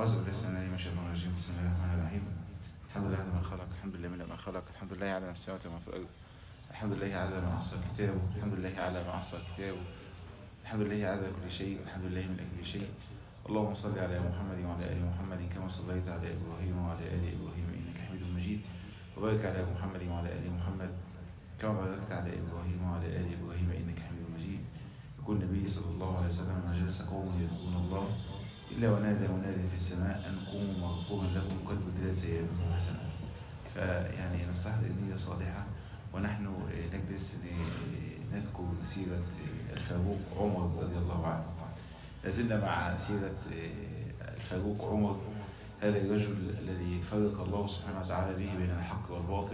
أعوذ بالله السميع العليم من الشيطان الرجيم بسم الله الرحمن الرحيم الحمد لله على ما خلق الحمد لله من ما خلق الحمد لله على ما السماوات وما في الأرض الحمد لله على ما أحصى كتابه الحمد لله على ما أحصى كتابه الحمد لله على كل شيء الحمد لله من أجل شيء اللهم صل على محمد وعلى آل محمد كما صليت على إبراهيم وعلى آل إبراهيم إنك حميد مجيد وبارك على محمد وعلى آل محمد كما باركت على إبراهيم وعلى آل إبراهيم إنك حميد مجيد يقول النبي صلى الله عليه وسلم ما جلس قوم يذكرون الله إلا ونادى منادي في السماء أن قوموا مغفورا لكم قد بدلت سيئاتكم حسنات فيعني نستحضر نية صالحة ونحن نجلس نذكر سيرة الفاروق عمر رضي الله عنه لازلنا مع سيرة الفاروق عمر هذا الرجل الذي فرق الله سبحانه وتعالى به بين الحق والباطل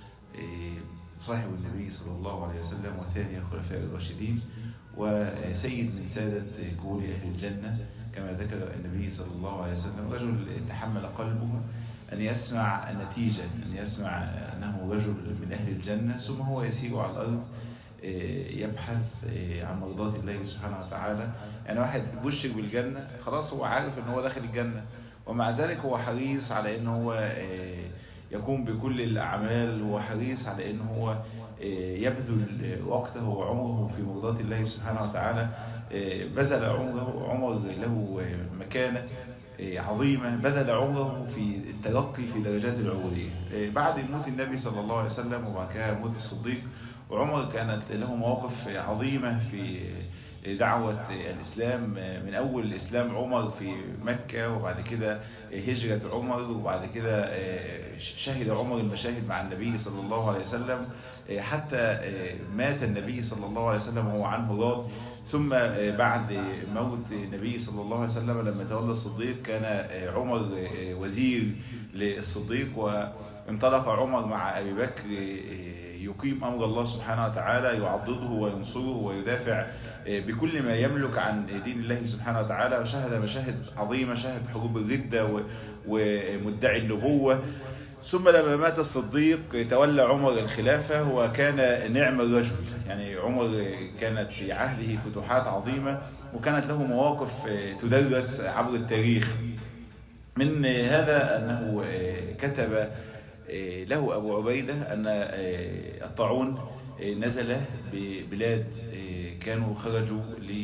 صاحب النبي صلى الله عليه وسلم وثاني الخلفاء الراشدين وسيد من سادة كهول أهل الجنة كما ذكر النبي صلى الله عليه وسلم رجل تحمل قلبه أن يسمع النتيجة أن يسمع أنه رجل من أهل الجنة ثم هو يسير على الأرض يبحث عن مرضات الله سبحانه وتعالى يعني واحد بشر بالجنة خلاص هو عارف أنه هو داخل الجنة ومع ذلك هو حريص على أنه هو يقوم بكل الأعمال هو حريص على أنه هو يبذل وقته وعمره في مرضات الله سبحانه وتعالى بذل عمره عمر له مكانة عظيمة بذل عمره في الترقي في درجات العبودية بعد موت النبي صلى الله عليه وسلم وبعد كده موت الصديق وعمر كانت له مواقف عظيمة في دعوة الإسلام من أول إسلام عمر في مكة وبعد كده هجرة عمر وبعد كده شهد عمر المشاهد مع النبي صلى الله عليه وسلم حتى مات النبي صلى الله عليه وسلم وهو عنه راض ثم بعد موت النبي صلى الله عليه وسلم لما تولى الصديق كان عمر وزير للصديق وانطلق عمر مع أبي بكر يقيم أمر الله سبحانه وتعالى يعضده وينصره ويدافع بكل ما يملك عن دين الله سبحانه وتعالى وشهد مشاهد عظيمة شهد حروب الردة ومدعي النبوة ثم لما مات الصديق تولى عمر الخلافة وكان نعم الرجل يعني عمر كانت في عهده فتوحات عظيمة وكانت له مواقف تدرس عبر التاريخ من هذا أنه كتب له أبو عبيدة أن الطاعون نزل ببلاد كانوا خرجوا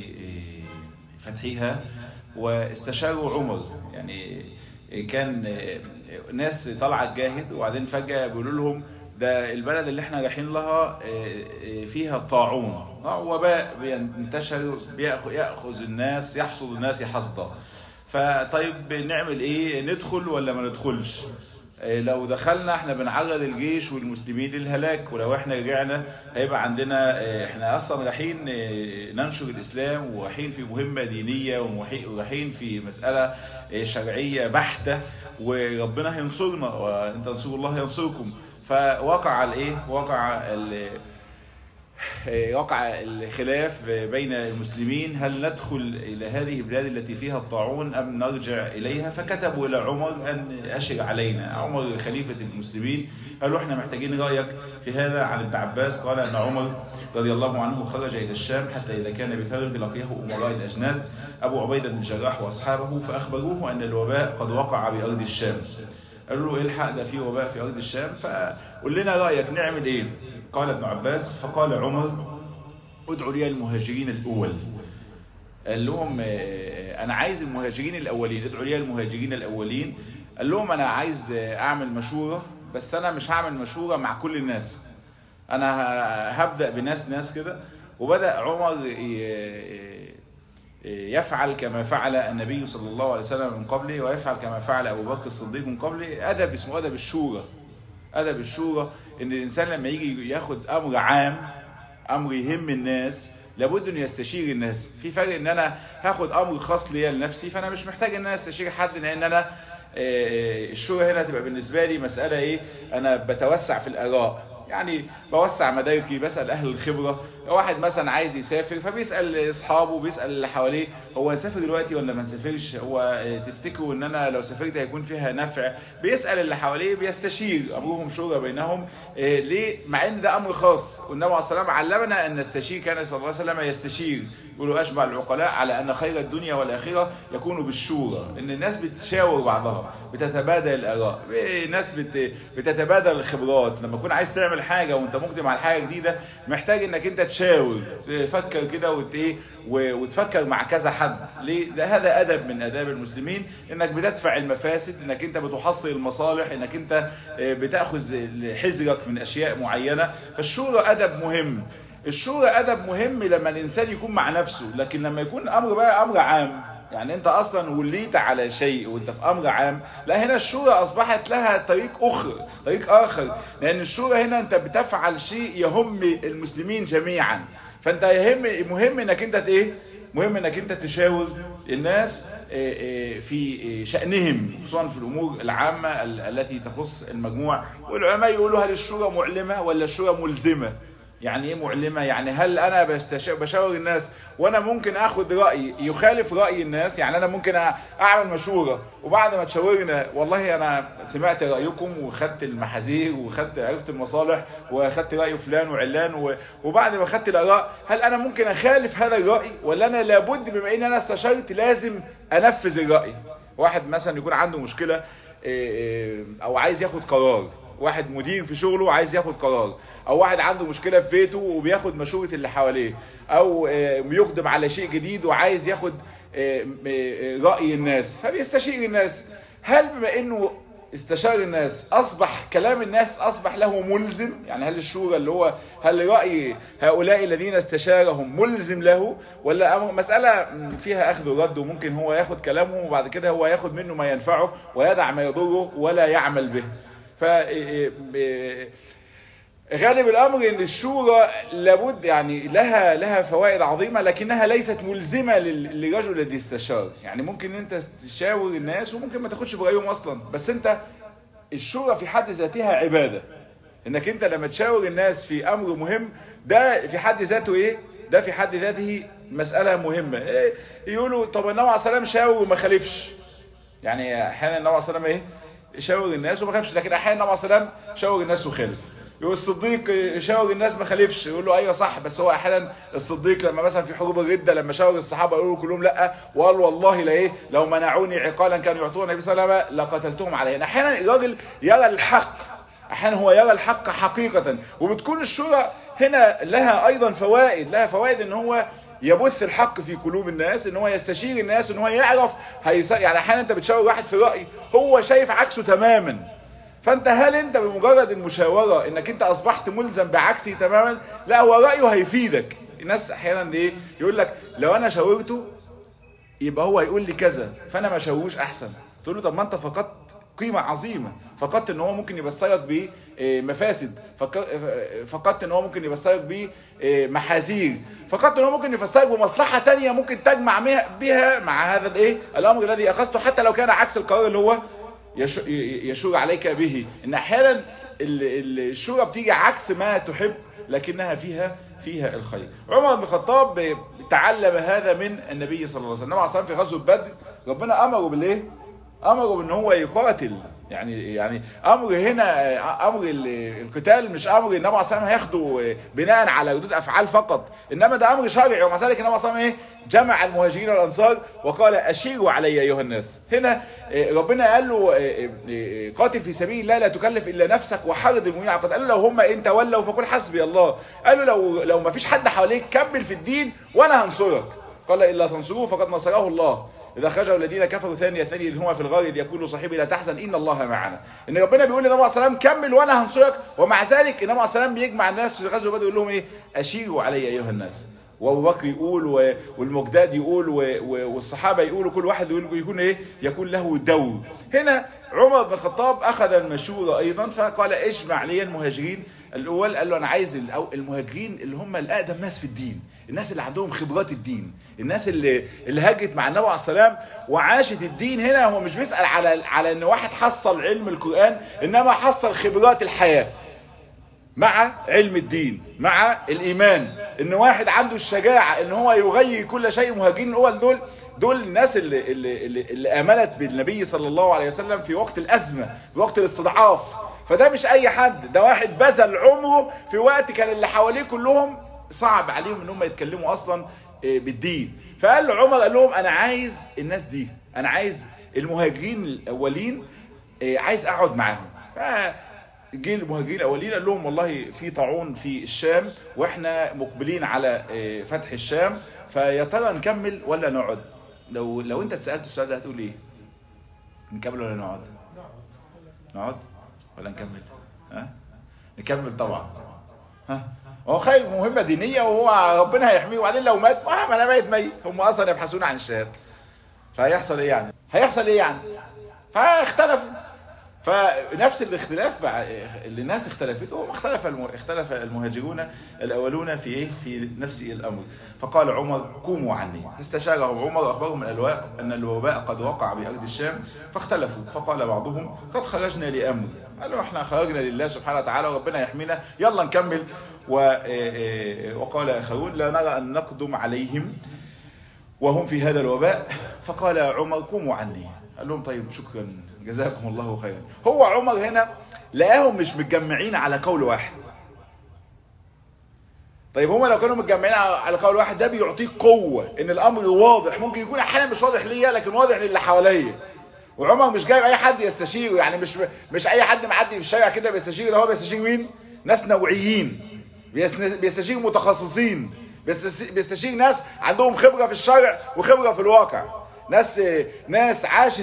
لفتحها واستشاروا عمر يعني كان ناس طلعت جاهد وبعدين فجأة بيقولوا لهم ده البلد اللي احنا رايحين لها فيها طاعون وباء بينتشر يأخذ الناس يحصد الناس حصدا فطيب نعمل ايه ندخل ولا ما ندخلش لو دخلنا احنا بنعرض الجيش والمسلمين للهلاك ولو احنا رجعنا هيبقى عندنا احنا اصلا رايحين ننشر الاسلام ورايحين في مهمة دينية ورايحين في مسألة شرعية بحتة وربنا هينصرنا وان تنصروا الله ينصركم فوقع الايه وقع وقع الخلاف بين المسلمين هل ندخل إلى هذه البلاد التي فيها الطاعون أم نرجع إليها فكتبوا إلى عمر أن أشر علينا عمر خليفة المسلمين قالوا احنا محتاجين رأيك في هذا عن ابن عباس قال أن عمر رضي الله عنه خرج إلى الشام حتى إذا كان بثرب لقيه أمراء الأجناد أبو عبيدة بن الجراح وأصحابه فأخبروه أن الوباء قد وقع بأرض الشام قالوا له الحق ده في وباء في أرض الشام فقل لنا رأيك نعمل إيه قال ابن عباس فقال عمر ادعوا لي المهاجرين الأول قال لهم أنا عايز المهاجرين الأولين ادعوا لي المهاجرين الأولين قال لهم أنا عايز أعمل مشورة بس أنا مش هعمل مشورة مع كل الناس أنا هبدأ بناس ناس كده وبدأ عمر يفعل كما فعل النبي صلى الله عليه وسلم من قبله ويفعل كما فعل أبو بكر الصديق من قبله أدب اسمه أدب الشورى أدب الشورى إن الإنسان لما يجي ياخد أمر عام أمر يهم الناس لابد أن يستشير الناس في فرق إن أنا هاخد أمر خاص ليا لنفسي فأنا مش محتاج إن أنا استشير حد لأن أنا الشورى هنا تبقى بالنسبة لي مسألة إيه أنا بتوسع في الآراء يعني بوسع مداركي بسأل أهل الخبرة واحد مثلا عايز يسافر فبيسال اصحابه بيسال اللي حواليه هو هسافر دلوقتي ولا ما نسافرش هو تفتكروا ان انا لو سافرت هيكون فيها نفع بيسال اللي حواليه بيستشير امرهم شورى بينهم ليه مع ان ده امر خاص والنبي عليه الصلاه والسلام علمنا ان نستشير كان صلى الله عليه وسلم يستشير يقولوا أشبع العقلاء على أن خير الدنيا والآخرة يكون بالشورى إن الناس بتشاور بعضها بتتبادل الآراء ناس بت... بتتبادل الخبرات لما تكون عايز تعمل حاجة وانت مقدم على حاجة جديدة محتاج انك انت تشاور تفكر كده وت... ايه و... وتفكر مع كذا حد ليه ده هذا أدب من أداب المسلمين انك بتدفع المفاسد انك انت بتحصل المصالح انك انت بتأخذ حذرك من أشياء معينة فالشورى أدب مهم الشورى أدب مهم لما الإنسان يكون مع نفسه لكن لما يكون أمر بقى أمر عام يعني أنت أصلا وليت على شيء وأنت في أمر عام لا هنا الشورى أصبحت لها طريق أخر طريق آخر لأن الشورى هنا أنت بتفعل شيء يهم المسلمين جميعا فأنت يهم مهم أنك أنت إيه مهم أنك أنت تشاور الناس في شأنهم خصوصا في الأمور العامة التي تخص المجموع والعلماء يقولوا هل الشورى معلمة ولا الشورى ملزمة يعني ايه معلمة يعني هل انا بشاور الناس وانا ممكن اخد رأي يخالف رأي الناس يعني انا ممكن اعمل مشورة وبعد ما تشاورنا والله انا سمعت رأيكم وخدت المحاذير وخدت عرفت المصالح وخدت رأي فلان وعلان وبعد ما خدت الاراء هل انا ممكن اخالف هذا الرأي ولا انا لابد بما ان انا استشرت لازم انفذ الرأي واحد مثلا يكون عنده مشكلة او عايز ياخد قرار واحد مدير في شغله عايز ياخد قرار او واحد عنده مشكلة في بيته وبياخد مشورة اللي حواليه او يقدم على شيء جديد وعايز ياخد رأي الناس فبيستشير الناس هل بما انه استشار الناس اصبح كلام الناس اصبح له ملزم يعني هل الشورى اللي هو هل رأي هؤلاء الذين استشارهم ملزم له ولا مسألة فيها اخذ ورد وممكن هو ياخد كلامهم وبعد كده هو ياخد منه ما ينفعه ويدع ما يضره ولا يعمل به ف غالب الامر ان الشورى لابد يعني لها لها فوائد عظيمة لكنها ليست ملزمة للرجل الذي استشار يعني ممكن انت تشاور الناس وممكن ما تاخدش برأيهم اصلا بس انت الشورى في حد ذاتها عبادة انك انت لما تشاور الناس في امر مهم ده في حد ذاته ايه ده في حد ذاته مسألة مهمة إيه يقولوا طب النبي عليه السلام شاور وما خالفش يعني احيانا النبي عليه السلام ايه شاور الناس وما خالفش لكن احيانا النبي عليه السلام شاور الناس وخالف يقول الصديق شاور الناس ما خالفش يقول له ايوه صح بس هو احيانا الصديق لما مثلا في حروب الردة لما شاور الصحابة يقولوا كلهم لا وقال والله لا ايه لو منعوني عقالا كانوا يعطون النبي صلى الله عليه وسلم لقتلتهم عليه احيانا الراجل يرى الحق احيانا هو يرى الحق حقيقة وبتكون الشورى هنا لها ايضا فوائد لها فوائد ان هو يبث الحق في قلوب الناس ان هو يستشير الناس ان هو يعرف هيس... يعني احيانا انت بتشاور واحد في رأي هو شايف عكسه تماما فانت هل انت بمجرد المشاورة انك انت اصبحت ملزم بعكسه تماما لا هو رأيه هيفيدك الناس احيانا ايه يقول لك لو انا شاورته يبقى هو يقول لي كذا فانا ما شاوروش احسن تقول له طب ما انت فقدت قيمة عظيمة فقدت ان هو ممكن يبصرك بمفاسد فقدت ان هو ممكن يبصرك بمحاذير فقدت ان هو ممكن يفسرك بمصلحة تانية ممكن تجمع بها مع هذا الايه الامر الذي اخذته حتى لو كان عكس القرار اللي هو يشور عليك به ان احيانا الشورى بتيجي عكس ما تحب لكنها فيها فيها الخير عمر بن الخطاب تعلم هذا من النبي صلى الله عليه وسلم عليه في غزوه بدر ربنا امره بالايه امره بان هو يقاتل يعني يعني امر هنا امر القتال مش امر النبي عليه الصلاه هياخده بناء على ردود افعال فقط انما ده امر شرعي ومع ذلك النبي عليه ايه جمع المهاجرين والانصار وقال اشيروا علي ايها الناس هنا ربنا قال له قاتل في سبيل الله لا تكلف الا نفسك وحرض المؤمنين على قال له لو هم ان تولوا فقل حسبي الله قال له لو لو ما فيش حد حواليك كمل في الدين وانا هنصرك قال الا تنصروه فقد نصره الله إذا خرجوا الذين كفروا ثانية ثانية إذ هما في الغار إذ يقول صاحبي لا تحزن إن الله معنا إن ربنا بيقول للنبي عليه السلام كمل وأنا هنصرك ومع ذلك النبي عليه السلام بيجمع الناس في غزوة بدر يقول لهم إيه أشيروا علي أيها الناس وابو بكر يقول والمقداد يقول والصحابة يقولوا كل واحد يكون ايه يكون له دور هنا عمر بن الخطاب اخذ المشورة ايضا فقال اجمع لي المهاجرين الاول قال له انا عايز المهاجرين اللي هم الاقدم ناس في الدين الناس اللي عندهم خبرات الدين الناس اللي اللي هاجت مع النبي عليه السلام وعاشت الدين هنا هو مش بيسأل على على ان واحد حصل علم القرآن انما حصل خبرات الحياة مع علم الدين مع الايمان ان واحد عنده الشجاعة ان هو يغير كل شيء مهاجرين الاول دول دول الناس اللي, اللي, اللي, اللي امنت بالنبي صلى الله عليه وسلم في وقت الازمة في وقت الاستضعاف فده مش اي حد ده واحد بذل عمره في وقت كان اللي حواليه كلهم صعب عليهم ان هم يتكلموا اصلا بالدين فقال له عمر قال لهم انا عايز الناس دي انا عايز المهاجرين الاولين عايز اقعد معاهم جه المهاجرين الاولين قال لهم والله في طاعون في الشام واحنا مقبلين على فتح الشام فيا ترى نكمل ولا نقعد لو لو انت اتسالت السؤال ده هتقول ايه نكمل ولا نقعد نقعد ولا نكمل ها نكمل طبعا ها هو خايف مهمة دينية وهو ربنا هيحميه وبعدين لو مات ما انا ميت ميت هم اصلا يبحثون عن الشهادة فهيحصل ايه يعني هيحصل ايه يعني فاختلفوا فنفس الاختلاف اللي الناس اختلفت هو اختلف اختلف المهاجرون الاولون في ايه في نفس الامر فقال عمر قوموا عني فاستشارهم عمر اخبرهم ان الوباء ان الوباء قد وقع بارض الشام فاختلفوا فقال بعضهم قد خرجنا لامر قالوا احنا خرجنا لله سبحانه وتعالى وربنا يحمينا يلا نكمل وقال اخرون لا نرى ان نقدم عليهم وهم في هذا الوباء فقال عمر قوموا عني قال لهم طيب شكرا جزاكم الله خيرا هو عمر هنا لقاهم مش متجمعين على قول واحد طيب هما لو كانوا متجمعين على قول واحد ده بيعطيك قوة ان الامر واضح ممكن يكون احيانا مش واضح ليا لكن واضح للي حواليا وعمر مش جايب اي حد يستشيره يعني مش مش اي حد معدي في الشارع كده بيستشير ده هو بيستشير مين ناس نوعيين بيستشير متخصصين بيستشير ناس عندهم خبرة في الشرع وخبرة في الواقع ناس ناس عاشت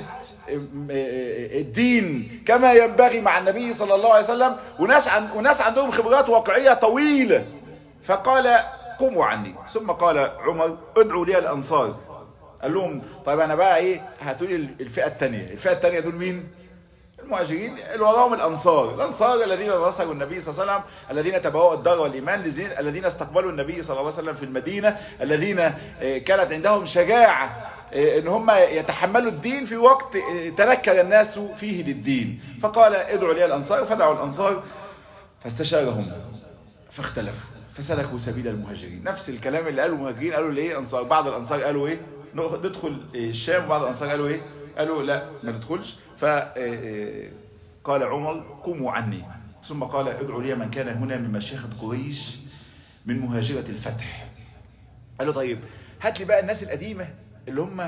الدين كما ينبغي مع النبي صلى الله عليه وسلم وناس عن وناس عندهم خبرات واقعية طويلة فقال قوموا عني ثم قال عمر ادعوا لي الانصار قال لهم طيب انا بقى ايه هاتوا لي الفئة الثانية الفئة الثانية دول مين المهاجرين اللي وراهم الانصار الانصار الذين نصروا النبي صلى الله عليه وسلم الذين تبوأوا الدار والايمان الذين استقبلوا النبي صلى الله عليه وسلم في المدينة الذين كانت عندهم شجاعة ان هم يتحملوا الدين في وقت تنكر الناس فيه للدين فقال ادعوا لي الانصار فدعوا الانصار فاستشارهم فاختلفوا فسلكوا سبيل المهاجرين نفس الكلام اللي قالوا المهاجرين قالوا ليه انصار بعض الانصار قالوا ايه ندخل الشام وبعض الانصار قالوا ايه قالوا لا ما ندخلش فقال عمر قوموا عني ثم قال ادعوا لي من كان هنا من مشيخة قريش من مهاجرة الفتح قالوا طيب هات لي بقى الناس القديمة اللي هم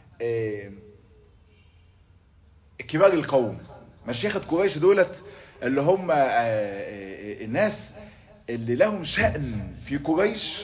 كبار القوم مشيخة قريش دولت اللي هم الناس اللي لهم شأن في قريش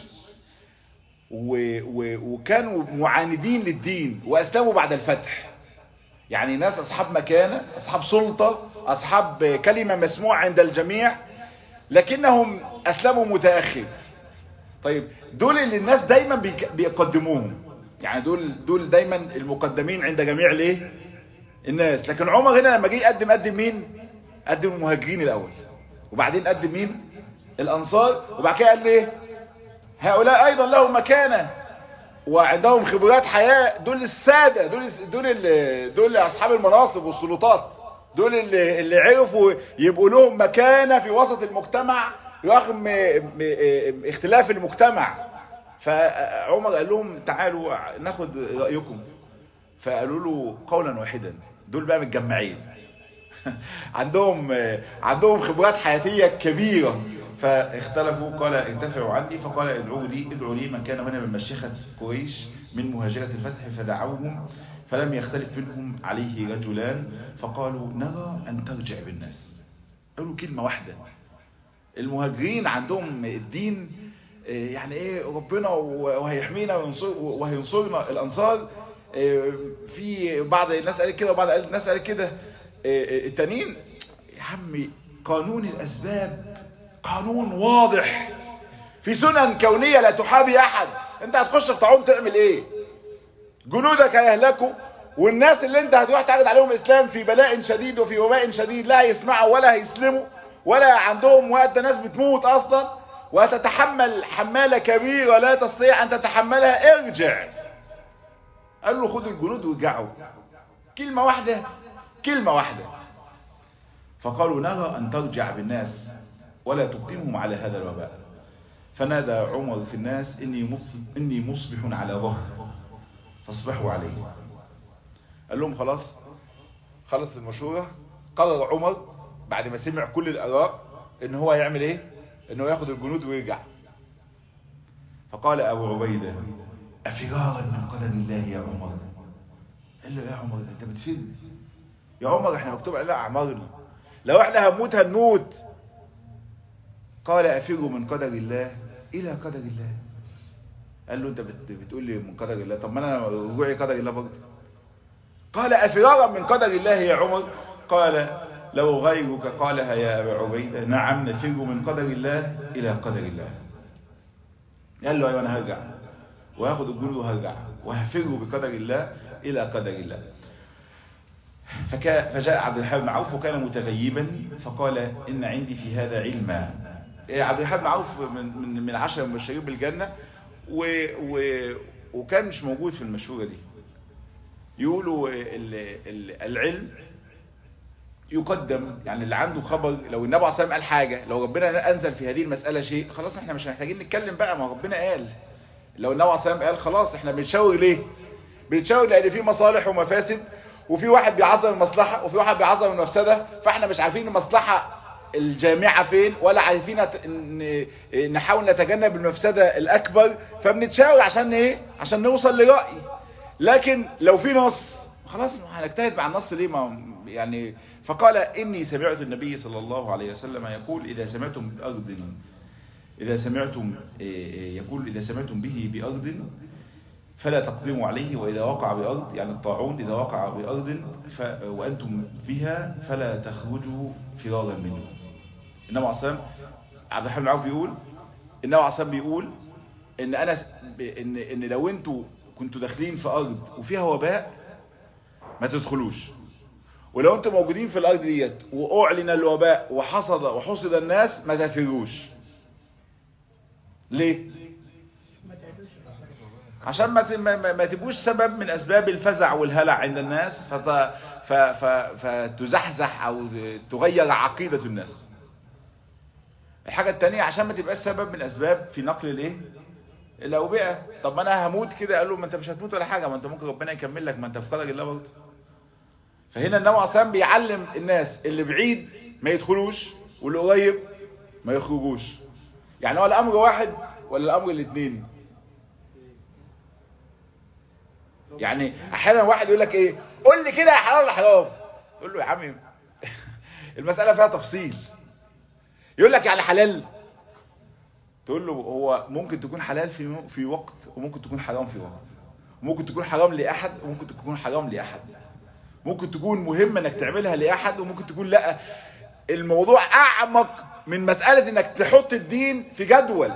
وكانوا معاندين للدين وأسلموا بعد الفتح يعني ناس أصحاب مكانة أصحاب سلطة أصحاب كلمة مسموعة عند الجميع لكنهم أسلموا متأخر طيب دول اللي الناس دايما بيقدموهم يعني دول دول دايما المقدمين عند جميع الايه الناس لكن عمر هنا لما جه يقدم قدم مين قدم المهاجرين الاول وبعدين قدم مين الانصار وبعد كده قال ليه هؤلاء ايضا لهم مكانه وعندهم خبرات حياه دول الساده دول دول دول اصحاب المناصب والسلطات دول اللي اللي عرفوا يبقوا لهم مكانه في وسط المجتمع رغم اختلاف المجتمع فعمر قال لهم تعالوا ناخد رأيكم فقالوا له قولا واحدا دول بقى متجمعين عندهم عندهم خبرات حياتية كبيرة فاختلفوا قال انتفعوا عني فقال ادعوا لي ادعوا لي من كان هنا من مشيخة قريش من مهاجرة الفتح فدعوهم فلم يختلف منهم عليه رجلان فقالوا نرى أن ترجع بالناس قالوا كلمة واحدة المهاجرين عندهم الدين يعني ايه ربنا وهيحمينا وينصر وهينصرنا الانصار في بعض الناس قالت كده وبعض الناس قالت كده التانيين يا عمي قانون الاسباب قانون واضح في سنن كونية لا تحابي احد انت هتخش في طاعون تعمل ايه جنودك هيهلكوا والناس اللي انت هتروح تعرض عليهم اسلام في بلاء شديد وفي وباء شديد لا هيسمعوا ولا هيسلموا ولا عندهم وقت ناس بتموت اصلا وتتحمل حمالة كبيرة لا تستطيع أن تتحملها ارجع قال له خد الجنود وارجعوا كلمة واحدة كلمة واحدة فقالوا نرى أن ترجع بالناس ولا تقدمهم على هذا الوباء فنادى عمر في الناس إني مص- إني مصبح على ظهر فاصبحوا عليه قال لهم خلاص خلص المشورة قرر عمر بعد ما سمع كل الآراء إن هو يعمل إيه إنه ياخد الجنود ويرجع فقال أبو عبيدة أفرارا من قدر الله يا عمر قال له يا عمر أنت بتفر يا عمر احنا مكتوب علينا أعمارنا لو احنا هنموت هنموت قال أفروا من قدر الله إلى قدر الله قال له أنت بت- بتقول لي من قدر الله طب ما أنا رجوعي قدر الله برضه قال أفرارا من قدر الله يا عمر قال لو غيرك قالها يا أبا عبيدة نعم نفر من قدر الله إلى قدر الله قال له أيوة أنا هرجع وهاخد الجنود وهرجع وهفر بقدر الله إلى قدر الله فكا فجاء عبد الرحمن بن عوف وكان متغيبا فقال إن عندي في هذا علما إيه، عبد الرحمن بن عوف من من من العشرة المبشرين بالجنة و و وكان مش موجود في المشهورة دي يقولوا ال- ال- العلم يقدم يعني اللي عنده خبر لو النبي عليه الصلاه والسلام قال حاجه لو ربنا انزل في هذه المساله شيء خلاص احنا مش محتاجين نتكلم بقى ما ربنا قال لو النبي عليه الصلاه والسلام قال خلاص احنا بنشاور ليه بنشاور لان في مصالح ومفاسد وفي واحد بيعظم المصلحه وفي واحد بيعظم المفسده فاحنا مش عارفين المصلحه الجامعه فين ولا عارفين نت- ن- نحاول نتجنب المفسده الاكبر فبنتشاور عشان ايه عشان نوصل لراي لكن لو في نص خلاص ما هنجتهد مع النص ليه ما يعني فقال إني سمعت النبي صلى الله عليه وسلم يقول إذا سمعتم بأرض إذا سمعتم إيه إيه يقول إذا سمعتم به بأرض فلا تقدموا عليه وإذا وقع بأرض يعني الطاعون إذا وقع بأرض ف وأنتم بها فلا تخرجوا فرارا منه النبي عليه الصلاة عبد الرحمن بن عوف بيقول النبي عليه الصلاة بيقول إن أنا س- إن إن لو أنتوا كنتوا داخلين في أرض وفيها وباء ما تدخلوش ولو انتم موجودين في الارض ديت واعلن الوباء وحصد وحصد الناس ما تفروش ليه عشان ما ت- ما- ما ما تبقوش سبب من اسباب الفزع والهلع عند الناس فت... ف... ف... فتزحزح او تغير عقيدة الناس الحاجة التانية عشان ما تبقاش سبب من اسباب في نقل الايه الاوبئة طب ما انا هموت كده قال له ما انت مش هتموت ولا حاجة ما انت ممكن ربنا يكمل لك ما انت في قدر الله برضه فهنا النبي عليه الصلاه بيعلم الناس اللي بعيد ما يدخلوش واللي قريب ما يخرجوش يعني هو الامر واحد ولا الامر الاثنين يعني احيانا واحد يقول لك ايه قول لي كده يا حلال ولا حرام تقول له يا عمي المساله فيها تفصيل يقول لك يعني حلال تقول له هو ممكن تكون حلال في في وقت وممكن تكون حرام في وقت ممكن تكون حرام لاحد وممكن تكون حرام لاحد ممكن تكون مهمة انك تعملها لأحد وممكن تكون لا الموضوع اعمق من مسألة انك تحط الدين في جدول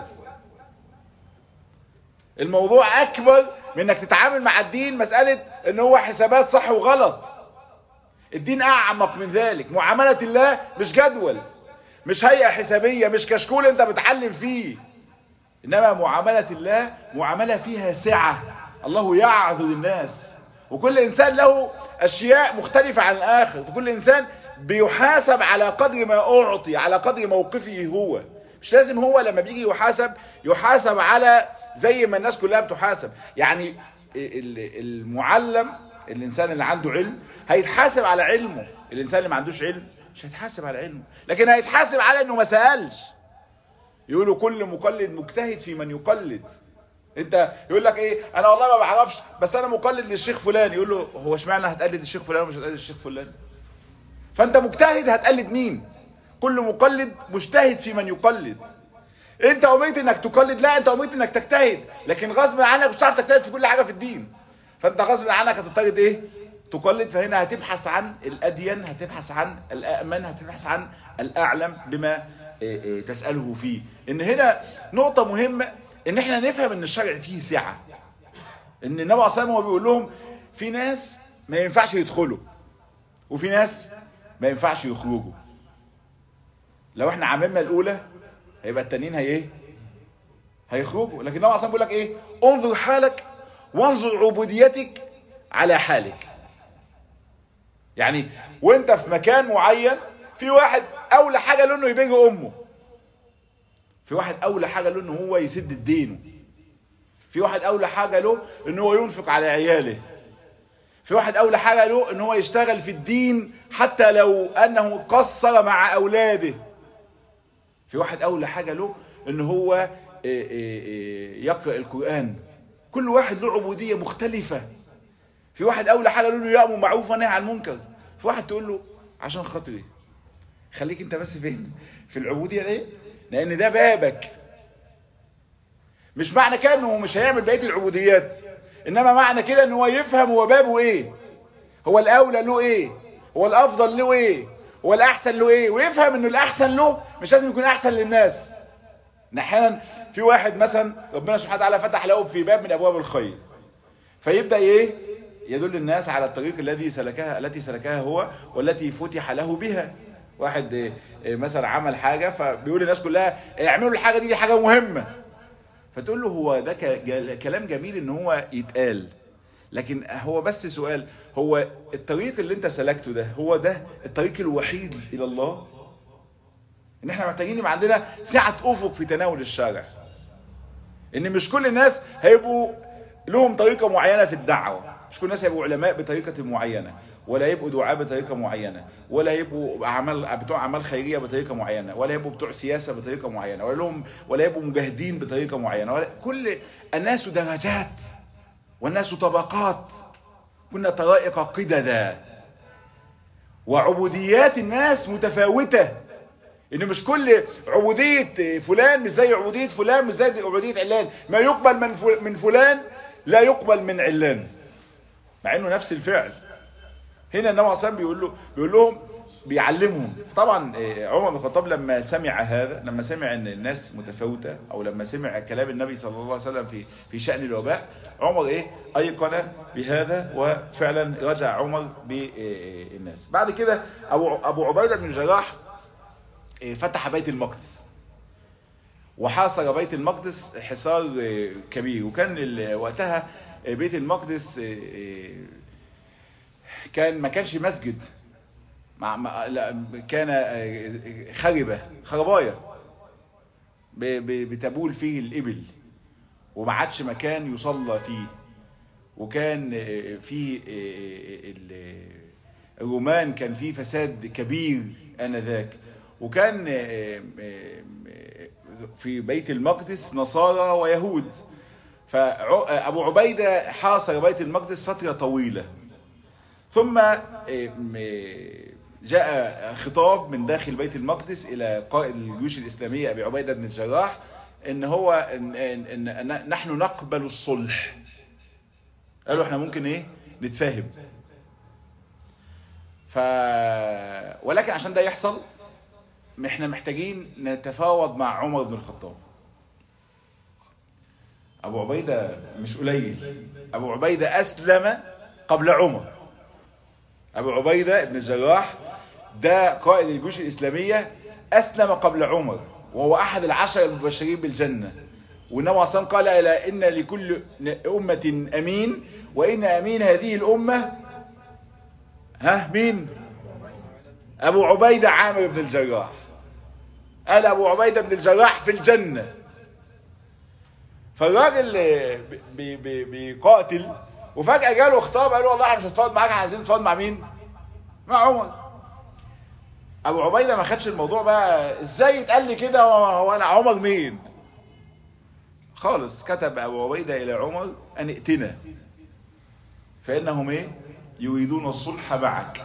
الموضوع اكبر من انك تتعامل مع الدين مسألة ان هو حسابات صح وغلط الدين اعمق من ذلك معاملة الله مش جدول مش هيئة حسابية مش كشكول انت بتعلم فيه انما معاملة الله معاملة فيها سعة الله يعذر الناس وكل انسان له اشياء مختلفة عن الاخر فكل انسان بيحاسب على قدر ما اعطي على قدر موقفه هو مش لازم هو لما بيجي يحاسب يحاسب على زي ما الناس كلها بتحاسب يعني ال- المعلم الانسان اللي عنده علم هيتحاسب على علمه الانسان اللي ما عندوش علم مش هيتحاسب على علمه لكن هيتحاسب على انه ما سألش يقولوا كل مقلد مجتهد في من يقلد انت يقول لك ايه انا والله ما بعرفش بس انا مقلد للشيخ فلان يقول له هو اشمعنى هتقلد الشيخ فلان ومش هتقلد الشيخ فلان فانت مجتهد هتقلد مين كل مقلد مجتهد في من يقلد انت امرت انك تقلد لا انت امرت انك تجتهد لكن غصب عنك مش هتعرف تجتهد في كل حاجه في الدين فانت غصب عنك هتضطر ايه تقلد فهنا هتبحث عن الادين هتبحث عن الامن هتبحث عن الاعلم بما إيه إيه تساله فيه ان هنا نقطه مهمه ان احنا نفهم ان الشرع فيه سعه ان النبي عليه الصلاه والسلام هو بيقول لهم في ناس ما ينفعش يدخلوا وفي ناس ما ينفعش يخرجوا لو احنا عملنا الاولى هيبقى التانيين هي ايه هيخرجوا لكن النبي عليه الصلاه والسلام بيقول لك ايه انظر حالك وانظر عبوديتك على حالك يعني وانت في مكان معين في واحد اولى حاجه له انه يبيج امه في واحد اولى حاجة له ان هو يسد الدين في واحد اولى حاجة له ان هو ينفق على عياله في واحد اولى حاجة له ان هو يشتغل في الدين حتى لو انه قصر مع اولاده في واحد اولى حاجة له ان هو يقرأ القرآن كل واحد له عبودية مختلفة في واحد اولى حاجة له انه يأمر معروف ونهي عن المنكر في واحد تقول له عشان خاطري خليك انت بس فين في العبودية دي لان ده بابك مش معنى كده انه مش هيعمل بقية العبوديات انما معنى كده ان هو يفهم هو بابه ايه هو الاولى له ايه هو الافضل له ايه هو الاحسن له ايه ويفهم انه الاحسن له مش لازم يكون احسن للناس احيانا في واحد مثلا ربنا سبحانه وتعالى فتح له في باب من ابواب الخير فيبدا ايه يدل الناس على الطريق الذي سلكها التي سلكها هو والتي فتح له بها واحد مثلا عمل حاجة فبيقول للناس كلها اعملوا الحاجة دي دي حاجة مهمة فتقول له هو ده كلام جميل ان هو يتقال لكن هو بس سؤال هو الطريق اللي انت سلكته ده هو ده الطريق الوحيد الى الله ان احنا محتاجين يبقى عندنا سعة افق في تناول الشارع ان مش كل الناس هيبقوا لهم طريقة معينة في الدعوة مش كل الناس هيبقوا علماء بطريقة معينة ولا يبقوا دعاء بطريقة معينة ولا يبقوا أعمال بتوع أعمال خيرية بطريقة معينة ولا يبقوا بتوع سياسة بطريقة معينة ولا لهم ولا يبقوا مجاهدين بطريقة معينة ولا كل الناس درجات والناس طبقات كنا طرائق قددا وعبوديات الناس متفاوتة ان مش كل عبودية فلان مش زي عبودية فلان مش زي عبودية علان ما يقبل من من فلان لا يقبل من علان مع انه نفس الفعل هنا النبي عليه بيقول له بيقول لهم بيعلمهم طبعا عمر بن الخطاب لما سمع هذا لما سمع ان الناس متفاوته او لما سمع كلام النبي صلى الله عليه وسلم في في شان الوباء عمر ايه ايقن بهذا وفعلا رجع عمر بالناس بعد كده ابو ابو عبيده بن الجراح فتح بيت المقدس وحاصر بيت المقدس حصار كبير وكان وقتها بيت المقدس كان ما كانش مسجد مع ما لا كان خربة خرباية بتبول فيه الإبل وما عادش مكان يصلى فيه وكان فيه الرومان كان فيه فساد كبير آنذاك وكان في بيت المقدس نصارى ويهود فأبو عبيدة حاصر بيت المقدس فترة طويلة ثم جاء خطاب من داخل بيت المقدس الى قائد الجيوش الاسلامية ابي عبيدة بن الجراح ان هو إن, إن, إن نحن نقبل الصلح قالوا احنا ممكن ايه نتفاهم ف ولكن عشان ده يحصل احنا محتاجين نتفاوض مع عمر بن الخطاب ابو عبيدة مش قليل ابو عبيدة اسلم قبل عمر ابو عبيدة بن الجراح ده قائد الجيوش الاسلامية اسلم قبل عمر وهو احد العشر المبشرين بالجنة والنبي صلى قال الى ان لكل امة امين وان امين هذه الامة ها مين ابو عبيدة عامر بن الجراح قال ابو عبيدة بن الجراح في الجنة فالراجل بيقاتل وفجأة جاله خطاب قال له والله احنا مش هنتفاوض معاك احنا عايزين نتفاوض مع مين مع عمر ابو عبيدة ما خدش الموضوع بقى ازاي يتقال لي كده هو انا عمر مين خالص كتب ابو عبيدة الى عمر ان ائتنا فانهم ايه يريدون الصلح معك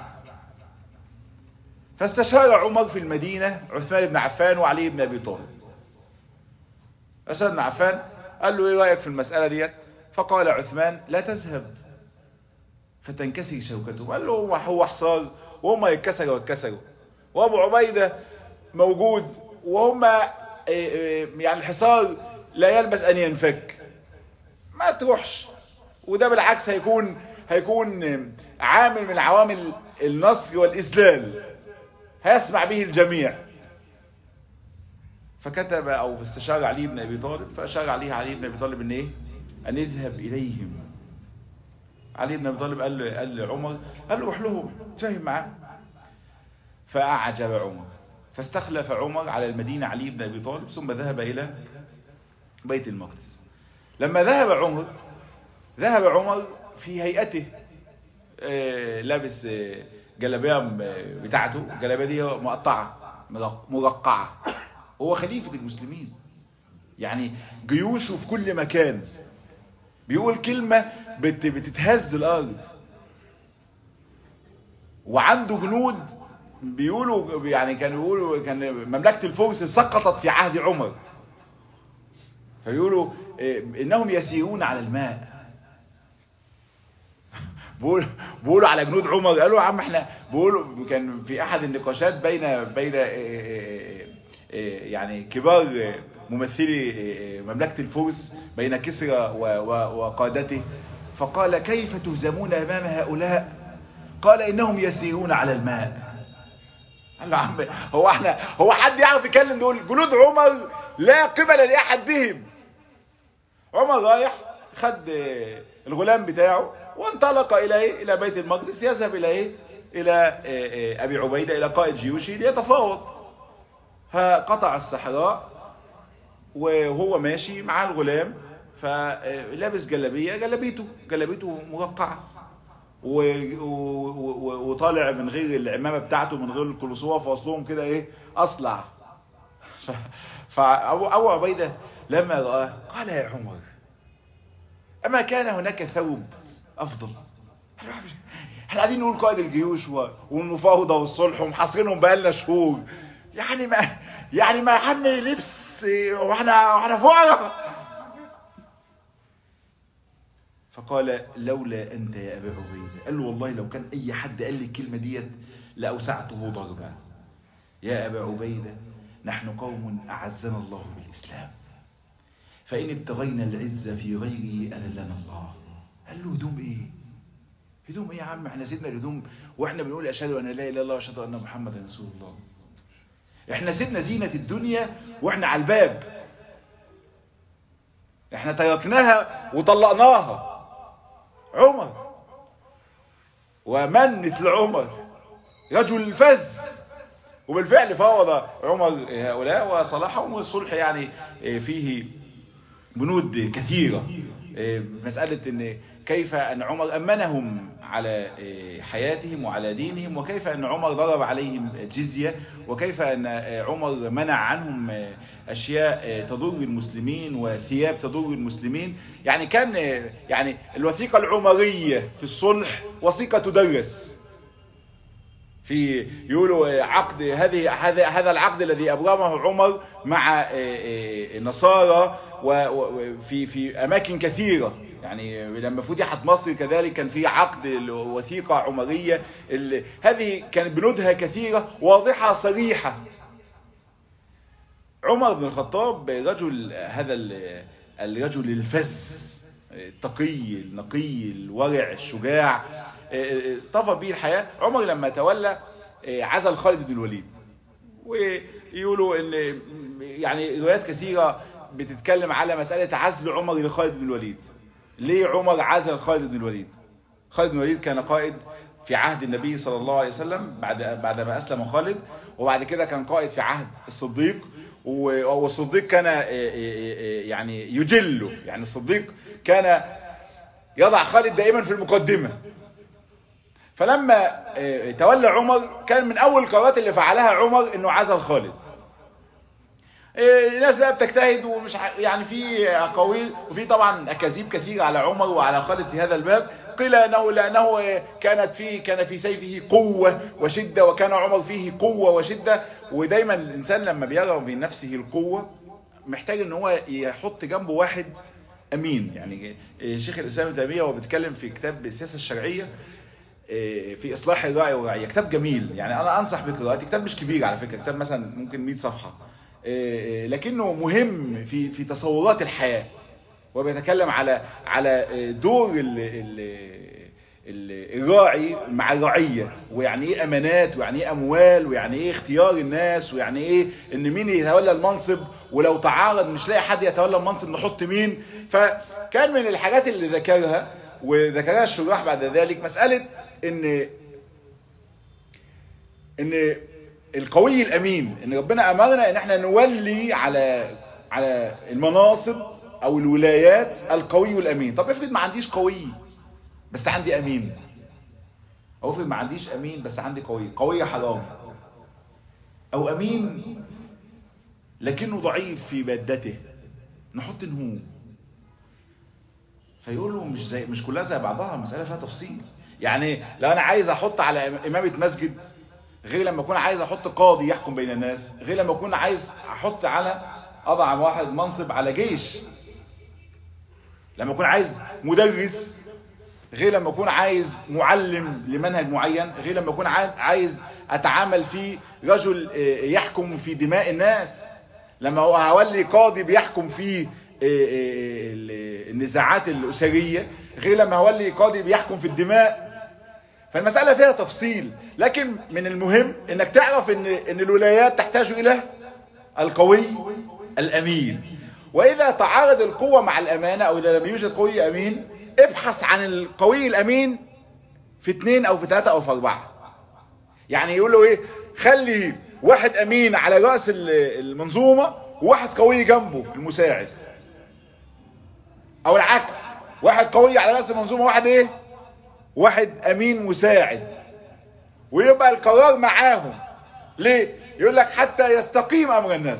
فاستشار عمر في المدينة عثمان بن عفان وعلي بن ابي طالب عثمان بن عفان قال له ايه رايك في المسألة ديت فقال عثمان لا تذهب فتنكسر شوكته قال له هو هو حصار وهم يتكسروا واتكسروا وابو عبيدة موجود وهم يعني الحصار لا يلبس ان ينفك ما تروحش وده بالعكس هيكون هيكون عامل من عوامل النصر والإذلال هيسمع به الجميع فكتب او استشار علي بن ابي طالب فاشار عليه علي بن ابي طالب ان ايه ان يذهب اليهم علي بن ابي طالب قال قال لعمر قال له روح لهم تفهم معاه فاعجب عمر فاستخلف عمر على المدينة علي بن أبي طالب ثم ذهب إلى بيت المقدس لما ذهب عمر ذهب عمر في هيئته آه لابس آه جلابيه بتاعته الجلابيه دي مقطعه مرقعه هو خليفه المسلمين يعني جيوشه في كل مكان بيقول كلمه بت بتتهز الارض وعنده جنود بيقولوا يعني كانوا بيقولوا كان مملكه الفرس سقطت في عهد عمر فيقولوا انهم يسيرون على الماء بيقولوا بيقولوا على جنود عمر قالوا يا عم احنا بيقولوا كان في احد النقاشات بين بين يعني كبار ممثلي مملكه الفرس بين كسرى وقادته فقال كيف تهزمون امام هؤلاء قال انهم يسيرون على الماء قال له عم هو احنا هو حد يعرف يكلم دول جنود عمر لا قبل لاحد بهم عمر رايح خد الغلام بتاعه وانطلق الى ايه الى بيت المقدس يذهب الى ايه الى ابي عبيده الى قائد جيوشه ليتفاوض فقطع الصحراء وهو ماشي مع الغلام فلابس جلابيه جلابيته جلابيته مرقعه وطالع من غير العمامه بتاعته من غير القلصوه فاصلهم كده ايه اصلع فابو ابو عبيده لما راه قال يا عمر اما كان هناك ثوب افضل احنا قاعدين نقول قائد الجيوش والمفاوضه والصلح ومحاصرينهم بقالنا شهور يعني ما يعني ما حد لبس واحنا واحنا فقراء فقال لولا انت يا ابا عبيده قال له والله لو كان اي حد قال لي الكلمه ديت لاوسعته ضربا يا ابا عبيده نحن قوم اعزنا الله بالاسلام فان ابتغينا العزه في غيره اذلنا الله قال له هدوم ايه هدوم ايه يا عم احنا سيدنا الهدوم واحنا بنقول اشهد ان لا اله الا الله واشهد ان محمدا رسول الله احنا سيدنا زينة الدنيا واحنا على الباب احنا تركناها وطلقناها عمر ومن مثل عمر رجل فز وبالفعل فاوض عمر هؤلاء وصلحهم والصلح يعني فيه بنود كثيرة مسألة ان كيف ان عمر امنهم على حياتهم وعلى دينهم وكيف ان عمر ضرب عليهم جزية وكيف ان عمر منع عنهم اشياء تضر المسلمين وثياب تضر المسلمين يعني كان يعني الوثيقة العمرية في الصلح وثيقة تدرس في يقولوا عقد هذه هذا هذا العقد الذي ابرمه عمر مع نصارى وفي في اماكن كثيره يعني لما فتحت مصر كذلك كان في عقد وثيقه عمريه هذه كان بنودها كثيره واضحه صريحه عمر بن الخطاب رجل هذا الرجل الفز التقي النقي الورع الشجاع طفى به الحياة عمر لما تولى عزل خالد بن الوليد ويقولوا ان يعني روايات كثيرة بتتكلم على مسألة عزل عمر لخالد بن الوليد ليه عمر عزل خالد بن الوليد خالد بن الوليد كان قائد في عهد النبي صلى الله عليه وسلم بعد بعد ما اسلم خالد وبعد كده كان قائد في عهد الصديق والصديق كان يعني يجله يعني الصديق كان يضع خالد دائما في المقدمة فلما تولى عمر كان من اول القرارات اللي فعلها عمر انه عزل خالد الناس بقى بتجتهد ومش يعني في اقاويل وفي طبعا اكاذيب كثيره على عمر وعلى خالد في هذا الباب قيل انه لانه كانت في كان في سيفه قوه وشده وكان عمر فيه قوه وشده ودايما الانسان لما بيرى من نفسه القوه محتاج ان هو يحط جنبه واحد امين يعني شيخ الاسلام ابن تيميه وهو بيتكلم في كتاب السياسه الشرعيه في اصلاح الراعي والرعيه كتاب جميل يعني انا انصح بقراءته كتاب مش كبير على فكره كتاب مثلا ممكن 100 صفحه لكنه مهم في في تصورات الحياه وبيتكلم على على دور ال ال الراعي مع الرعيه ويعني ايه امانات ويعني ايه اموال ويعني ايه اختيار الناس ويعني ايه ان مين يتولى المنصب ولو تعارض مش لاقي حد يتولى المنصب نحط مين فكان من الحاجات اللي ذكرها وذكرها الشراح بعد ذلك مسألة ان ان القوي الامين ان ربنا امرنا ان احنا نولي على على المناصب او الولايات القوي والامين طب افرض ما عنديش قوي بس عندي امين او افرض ما عنديش امين بس عندي قوي قوي حرام او امين لكنه ضعيف في مادته نحط نهو فيقول له مش زي مش كلها زي بعضها المساله فيها تفصيل يعني لو انا عايز احط على امامه مسجد غير لما اكون عايز احط قاضي يحكم بين الناس غير لما اكون عايز احط على اضع واحد منصب على جيش لما اكون عايز مدرس غير لما اكون عايز معلم لمنهج معين غير لما اكون عايز اتعامل في رجل يحكم في دماء الناس لما هو هولي قاضي بيحكم في النزاعات الاسريه غير لما هولي قاضي بيحكم في الدماء فالمسألة فيها تفصيل لكن من المهم انك تعرف ان, إن الولايات تحتاج الى القوي الامين واذا تعارض القوة مع الامانة او اذا لم يوجد قوي امين ابحث عن القوي الامين في اثنين او في ثلاثة او في اربعة يعني يقول له ايه خلي واحد امين على رأس المنظومة وواحد قوي جنبه المساعد او العكس واحد قوي على رأس المنظومة واحد ايه واحد امين مساعد ويبقى القرار معاهم ليه يقول لك حتى يستقيم امر الناس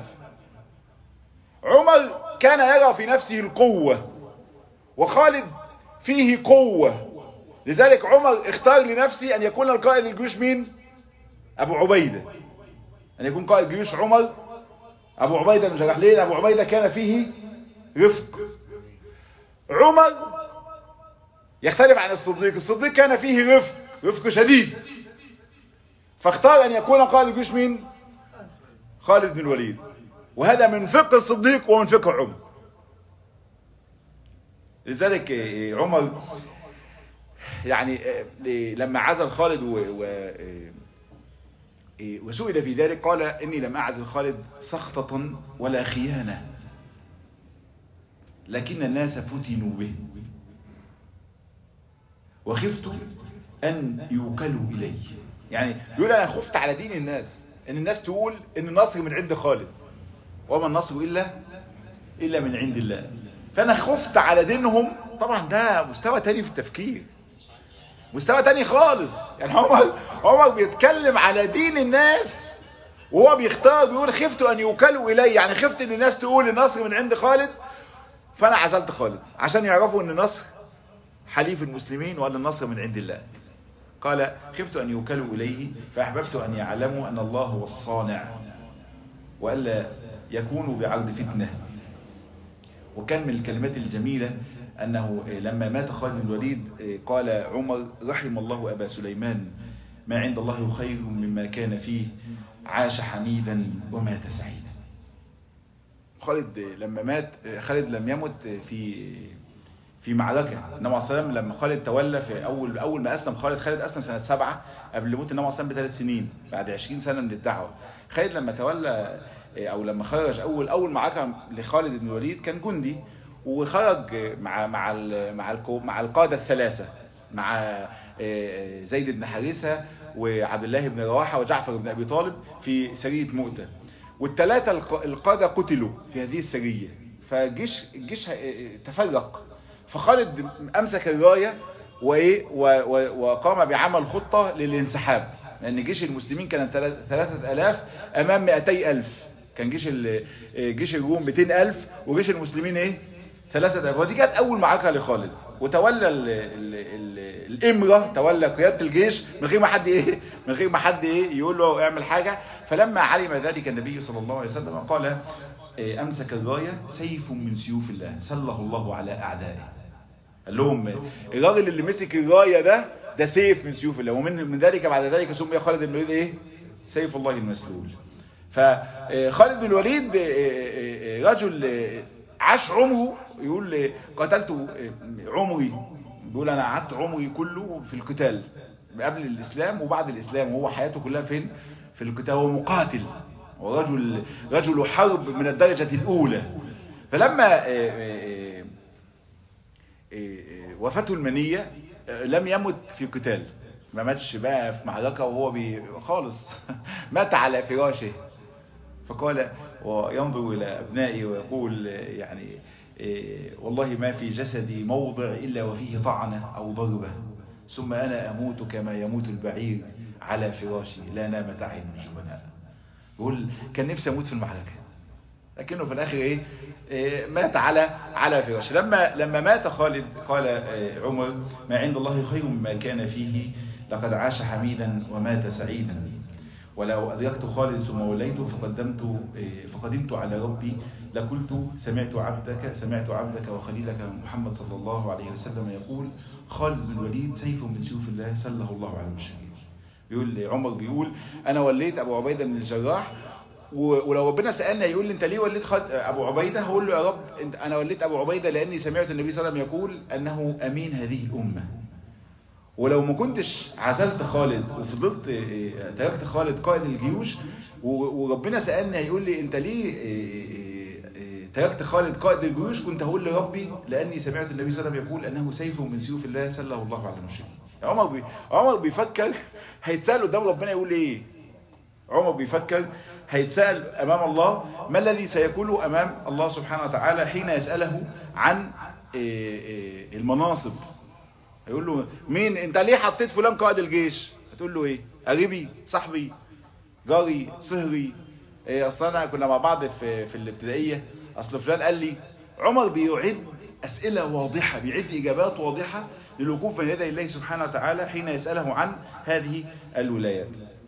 عمر كان يرى في نفسه القوة وخالد فيه قوة لذلك عمر اختار لنفسه ان يكون القائد الجيوش مين ابو عبيدة ان يكون قائد جيوش عمر ابو عبيدة بن جراح ليه ابو عبيدة كان فيه رفق عمر يختلف عن الصديق الصديق كان فيه رفق رفق شديد فاختار ان يكون قائد الجيش مين خالد بن الوليد وهذا من فقه الصديق ومن فقه عمر لذلك عمر يعني لما عزل خالد و, و وسئل في ذلك قال اني لم اعزل خالد سخطة ولا خيانة لكن الناس فتنوا به وخفت ان يوكلوا الي يعني يقول انا خفت على دين الناس ان الناس تقول ان النصر من عند خالد وما النصر الا الا من عند الله فانا خفت على دينهم طبعا ده مستوى تاني في التفكير مستوى تاني خالص يعني عمر عمر بيتكلم على دين الناس وهو بيختار بيقول خفت ان يوكلوا الي يعني خفت ان الناس تقول النصر من عند خالد فانا عزلت خالد عشان يعرفوا ان النصر حليف المسلمين وأن النصر من عند الله قال خفت أن يوكلوا إليه فأحببت أن يعلموا أن الله هو الصانع وألا يكونوا بعرض فتنة وكان من الكلمات الجميلة أنه لما مات خالد بن الوليد قال عمر رحم الله أبا سليمان ما عند الله خير مما كان فيه عاش حميدا ومات سعيدا خالد لما مات خالد لم يمت في في معركة النبي عليه الصلاة لما خالد تولى في أول أول ما أسلم خالد خالد أسلم سنة سبعة قبل موت النبي عليه الصلاة بثلاث سنين بعد 20 سنة من الدعوة خالد لما تولى أو لما خرج أول أول معركة لخالد بن الوليد كان جندي وخرج مع مع مع مع القادة الثلاثة مع زيد بن حارثة وعبد الله بن رواحة وجعفر بن أبي طالب في سرية مؤتة والثلاثة القادة قتلوا في هذه السرية فالجيش الجيش تفرق فخالد امسك الرايه وايه وقام بعمل خطه للانسحاب لان جيش المسلمين كان 3000 امام 200000 كان جيش جيش الروم 200000 وجيش المسلمين ايه 3000 ودي كانت اول معركه لخالد وتولى ال ال ال الامره تولى قياده الجيش من غير ما حد ايه من غير ما حد ايه يقول له اعمل حاجه فلما علم ذلك النبي صلى الله عليه وسلم قال امسك الرايه سيف من سيوف الله سله الله على اعدائه قال لهم الراجل اللي مسك الرايه ده ده سيف من سيوف الله ومن من ذلك بعد ذلك سمي خالد بن الوليد ايه سيف الله المسلول فخالد بن الوليد رجل عاش عمره يقول قتلت عمري بيقول انا قعدت عمري كله في القتال قبل الاسلام وبعد الاسلام وهو حياته كلها فين في القتال هو مقاتل ورجل رجل حرب من الدرجة الاولى فلما وفاته المنية لم يمت في قتال ما ماتش بقى في معركة وهو بي خالص مات على فراشه فقال وينظر إلى أبنائي ويقول يعني إيه والله ما في جسدي موضع إلا وفيه طعنة أو ضربة ثم أنا أموت كما يموت البعير على فراشي لا نامت عين الجبناء يقول كان نفسي أموت في المعركة لكنه في الآخر إيه, إيه مات على على فراشه لما لما مات خالد قال إيه عمر ما عند الله خير مما كان فيه لقد عاش حميدا ومات سعيدا ولو أدركت خالد ثم وليته فقدمت فقدمت على ربي لقلت سمعت عبدك سمعت عبدك وخليلك محمد صلى الله عليه وسلم يقول خالد بن الوليد سيف من سيوف الله سله الله على المشركين بيقول عمر بيقول انا وليت ابو عبيده بن الجراح ولو ربنا سالنا يقول لي انت ليه وليت ابو عبيده هقول له يا رب انا وليت ابو عبيده لاني سمعت النبي صلى الله عليه وسلم يقول انه امين هذه الامه ولو ما كنتش عزلت خالد وفضلت تركت خالد قائد الجيوش وربنا سألني هيقول لي انت ليه تركت خالد قائد الجيوش كنت هقول لربي لاني سمعت النبي صلى الله عليه وسلم يقول انه سيف من سيوف الله سله الله على المشركين عمر بي عمر بيفكر هيتسال قدام ربنا يقول ايه عمر بيفكر هيتسال امام الله ما الذي سيقول امام الله سبحانه وتعالى حين يساله عن المناصب هيقول له مين انت ليه حطيت فلان قائد الجيش هتقول له ايه قريبي صاحبي جاري صهري ايه اصل انا كنا مع بعض في في الابتدائيه اصل فلان قال لي عمر بيعد اسئله واضحه بيعد اجابات واضحه للوقوف بين يدي الله سبحانه وتعالى حين يساله عن هذه الولايات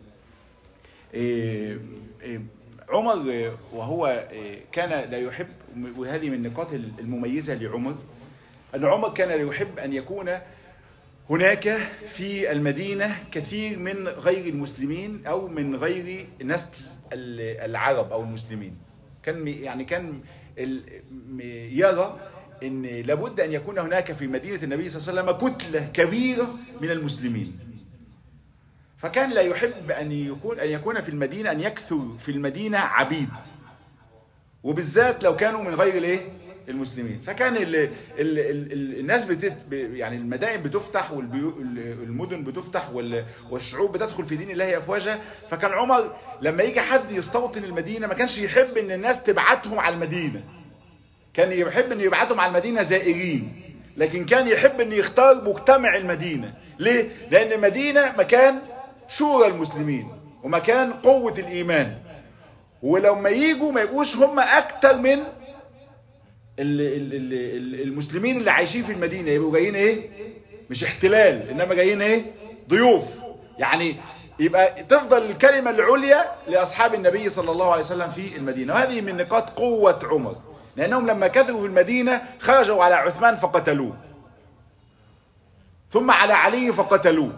إيه إيه عمر وهو كان لا يحب وهذه من النقاط المميزه لعمر ان عمر كان لا يحب ان يكون هناك في المدينة كثير من غير المسلمين أو من غير نسل العرب أو المسلمين كان يعني كان يرى أن لابد أن يكون هناك في مدينة النبي صلى الله عليه وسلم كتلة كبيرة من المسلمين فكان لا يحب أن يكون أن يكون في المدينة أن يكثر في المدينة عبيد وبالذات لو كانوا من غير الايه المسلمين فكان ال ال ال الناس بتت يعني المدائن بتفتح والمدن بتفتح والشعوب بتدخل في دين الله افواجا فكان عمر لما يجي حد يستوطن المدينه ما كانش يحب ان الناس تبعتهم على المدينه كان يحب ان يبعتهم على المدينه زائرين لكن كان يحب ان يختار مجتمع المدينه ليه لان المدينه مكان شورى المسلمين ومكان قوه الايمان ولما يجوا ما يبقوش هم اكتر من المسلمين اللي عايشين في المدينة يبقوا جايين ايه مش احتلال انما جايين ايه ضيوف يعني يبقى تفضل الكلمة العليا لأصحاب النبي صلى الله عليه وسلم في المدينة وهذه من نقاط قوة عمر لأنهم لما كثروا في المدينة خرجوا على عثمان فقتلوه ثم على علي فقتلوه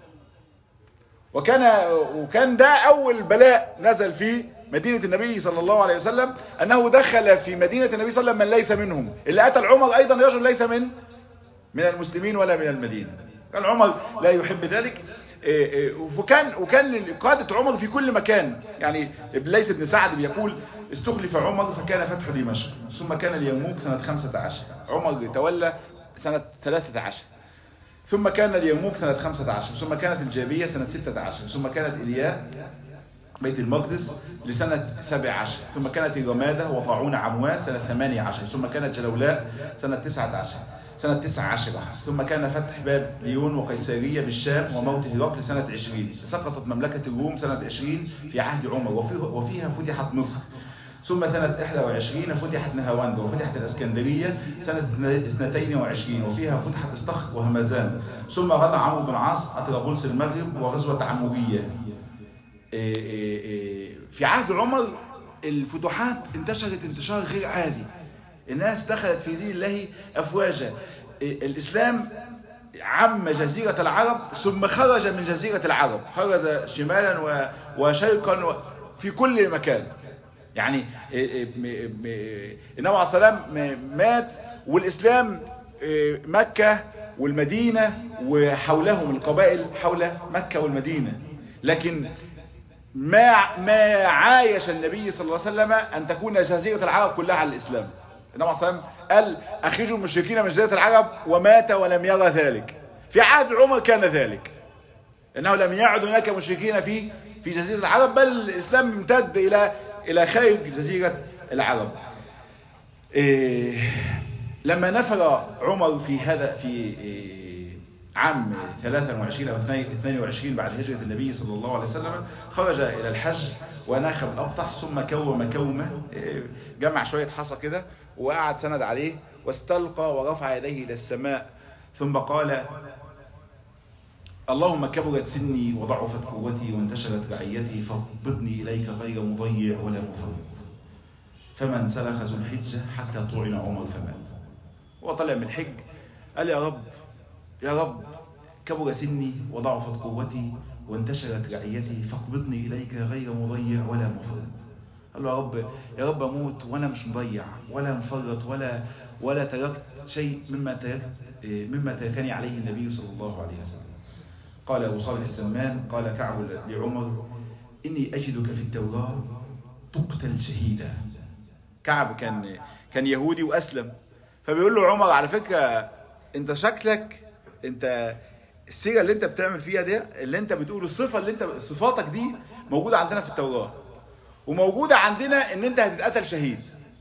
وكان وكان ده أول بلاء نزل في مدينة النبي صلى الله عليه وسلم أنه دخل في مدينة النبي صلى الله عليه وسلم من ليس منهم اللي قتل عمر أيضا رجل ليس من من المسلمين ولا من المدينة كان عمر لا يحب ذلك وكان وكان قادة عمر في كل مكان يعني ليس بن سعد بيقول استخلف عمر فكان فتح دمشق ثم كان اليرموك سنة 15 عمر تولى سنة 13 ثم كان اليرموك سنة 15 ثم كانت الجابية سنة 16 ثم كانت إلياء بيت المقدس لسنة 17 ثم كانت الرمادة وطاعون عمواس سنة 18 ثم كانت جلولاء سنة 19 سنة 19 ثم كان فتح باب ليون وقيسارية بالشام وموت هرقل سنة 20 سقطت مملكة الروم سنة 20 في عهد عمر وفيها فتحت مصر ثم سنة 21 فتحت نهاوند وفتحت الاسكندرية سنة 22 وفيها فتحت استخر وهمزان ثم غزا عمرو بن عاص أطرابلس المغرب وغزوة عمورية في عهد عمر الفتوحات انتشرت انتشار غير عادي الناس دخلت في دين الله أفواجا الإسلام عم جزيرة العرب ثم خرج من جزيرة العرب خرج شمالا وشرقا في كل مكان يعني النبي عليه السلام مات والإسلام مكة والمدينة وحولهم القبائل حول مكة والمدينة لكن ما ما عايش النبي صلى الله عليه وسلم أن تكون جزيرة العرب كلها على الإسلام النبي عليه السلام قال أخرجوا المشركين من جزيرة العرب ومات ولم يرى ذلك في عهد عمر كان ذلك انه لم يعد هناك مشركين في في جزيرة العرب بل الاسلام امتد الى الى خارج جزيرة العرب إيه لما نفر عمر في هذا في إيه عام 23 او 22 بعد هجرة النبي صلى الله عليه وسلم خرج الى الحج وناخ الابطح ثم كوم كومه إيه جمع شوية حصى كده وقعد سند عليه واستلقى ورفع يديه الى السماء ثم قال اللهم كبرت سني وضعفت قوتي وانتشرت رعيتي فاقبضني إليك غير مضيع ولا مفرط فمن سلخ ذو الحجة حتى طعن عمر فمات وطلع من الحج قال يا رب يا رب كبر سني وضعفت قوتي وانتشرت رعيتي فاقبضني إليك غير مضيع ولا مفرط قال له يا رب يا رب اموت وانا مش مضيع ولا مفرط ولا ولا تركت شيء مما تركت مما تركني عليه النبي صلى الله عليه وسلم قال أبو صالح السمان قال كعب لعمر إني أجدك في التوراة تقتل شهيدا كعب كان كان يهودي وأسلم فبيقول له عمر على فكرة انت شكلك انت السيرة اللي انت بتعمل فيها دي اللي انت بتقول الصفة اللي انت صفاتك دي موجودة عندنا في التوراة وموجودة عندنا ان انت هتتقتل شهيد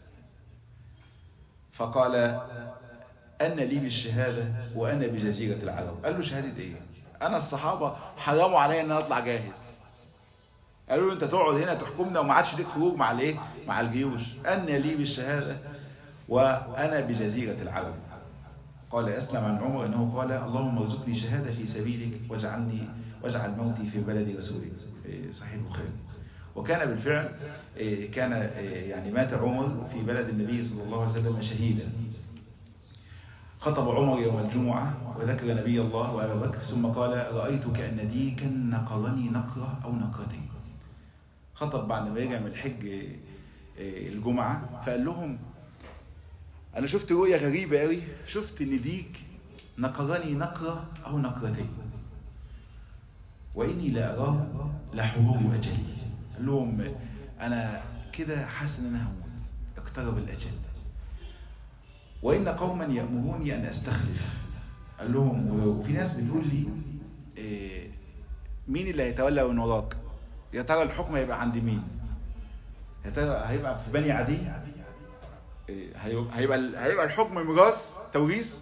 فقال أنا لي بالشهادة وأنا بجزيرة العرب قال له شهادة ايه انا الصحابة حرموا عليا ان انا اطلع جاهز قالوا له انت تقعد هنا تحكمنا وما عادش ليك خروج مع الايه مع الجيوش انا لي بالشهادة وانا بجزيرة العرب قال اسلم عن عمر انه قال اللهم ارزقني شهادة في سبيلك واجعلني واجعل موتي في بلد رسولك صحيح البخاري وكان بالفعل كان يعني مات عمر في بلد النبي صلى الله عليه وسلم شهيدا خطب عمر يوم الجمعة وذكر نبي الله وأبا بكر ثم قال رأيت كأن ديكا نقرني نقرة أو نقرتين خطب بعد ما رجع من الحج الجمعة فقال لهم أنا شفت رؤية غريبة قوي شفت إن ديك نقرني نقرة أو نقرتين وإني لا أراه لحضور أجلي قال لهم أنا كده حاسس إن أنا هموت اقترب الأجل وإن قوما يأمروني أن أستخلف قال لهم وفي ناس بتقول لي إيه مين اللي هيتولى من وراك يا ترى الحكم هيبقى عند مين يا ترى هيبقى في بني عدي إيه هيبقى هيبقى الحكم ميراث توريث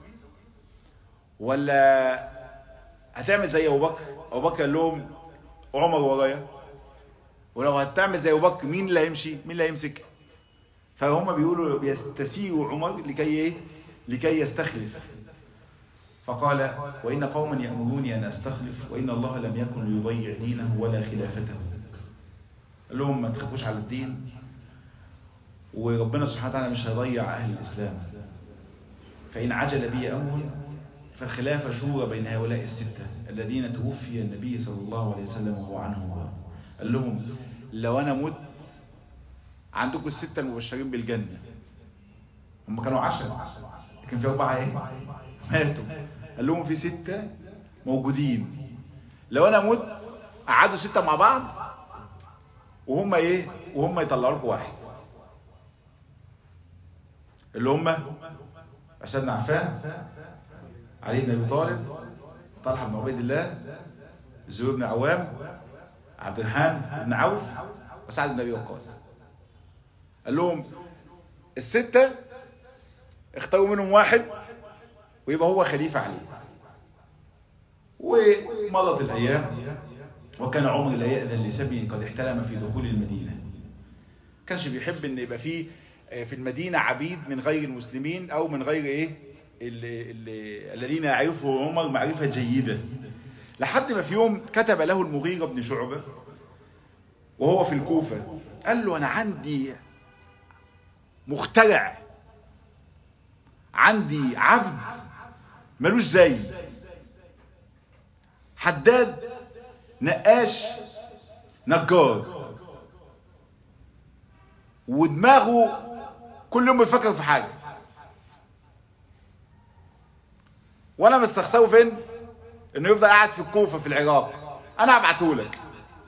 ولا هتعمل زي ابو بكر ابو بكر قال لهم عمر ورايا ولو هتعمل زي ابو بكر مين اللي هيمشي مين اللي هيمسك فهم بيقولوا بيستسيروا عمر لكي ايه لكي يستخلف فقال وإن قوما يأمروني أن أستخلف وإن الله لم يكن ليضيع دينه ولا خلافته قال لهم ما تخافوش على الدين وربنا سبحانه وتعالى مش هيضيع أهل الإسلام فإن عجل بي أمر فالخلافة شورى بين هؤلاء الستة الذين توفي النبي صلى الله عليه وسلم وهو عنهم قال لهم لو أنا مت عندكم الستة المبشرين بالجنة هم كانوا عشرة لكن في أربعة إيه ماتوا قال لهم في ستة موجودين لو أنا مت قعدوا ستة مع بعض وهم إيه وهم يطلعوا لكم واحد اللي هم عشان بن عفان علي بن ابي طالب طلحه بن عبيد الله الزبير بن عوام عبد الرحمن بن عوف وسعد بن ابي وقاص قال لهم الستة اختاروا منهم واحد ويبقى هو خليفة عليه ومضت الأيام وكان عمر لا يأذن لسبي قد احتلم في دخول المدينة كانش بيحب ان يبقى فيه في المدينة عبيد من غير المسلمين او من غير ايه اللي اللي الذين يعرفه عمر معرفة جيدة لحد ما في يوم كتب له المغيرة بن شعبة وهو في الكوفة قال له انا عندي مخترع عندي عبد ملوش زي حداد نقاش نجار ودماغه كل يوم بيفكر في حاجة وانا مستخسره فين انه يفضل قاعد في الكوفة في العراق انا هبعتهولك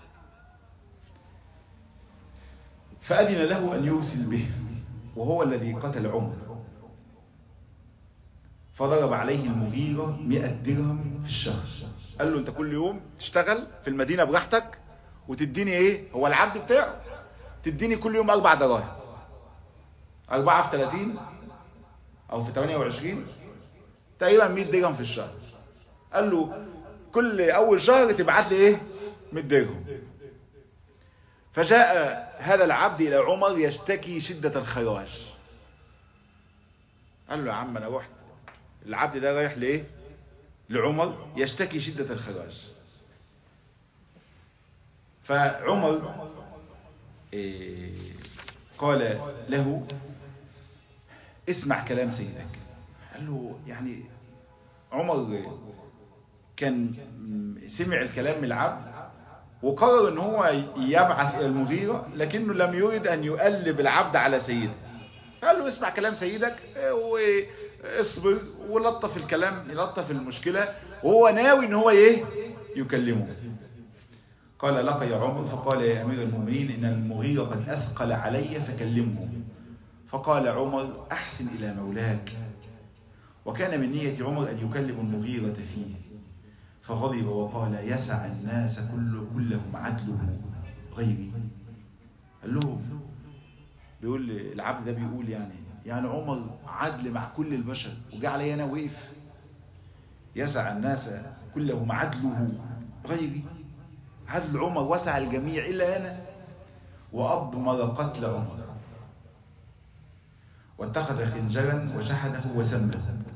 فأذن له أن يرسل به وهو الذي قتل عمر فضرب عليه المغيرة 100 درهم في الشهر قال له انت كل يوم تشتغل في المدينة براحتك وتديني ايه هو العبد بتاعه تديني كل يوم اربع دراهم اربعة في 30 او في 28 تقريبا 100 درهم في الشهر قال له كل اول شهر تبعت لي ايه 100 درهم فجاء هذا العبد الى عمر يشتكي شدة الخراج قال له يا عم انا رحت العبد ده رايح لايه لعمر يشتكي شدة الخراج فعمر إيه قال له اسمع كلام سيدك قال له يعني عمر كان سمع الكلام من العبد وقرر ان هو يبعث الى المغيرة لكنه لم يريد ان يقلب العبد على سيده قال له اسمع كلام سيدك واصبر ولطف الكلام يلطف المشكلة وهو ناوي ان هو ايه يكلمه قال لقي عمر فقال يا امير المؤمنين ان المغيرة قد اثقل علي فكلمه فقال عمر احسن الى مولاك وكان من نية عمر ان يكلم المغيرة فيه فغضب وقال يسع الناس كل كلهم عدله غيري قال لهم بيقول العبد ده بيقول يعني يعني عمر عدل مع كل البشر وجاء علي انا وقف يسع الناس كلهم عدله غيري عدل عمر وسع الجميع الا انا واضمر قتل عمر واتخذ خنجرا وشحده وسمه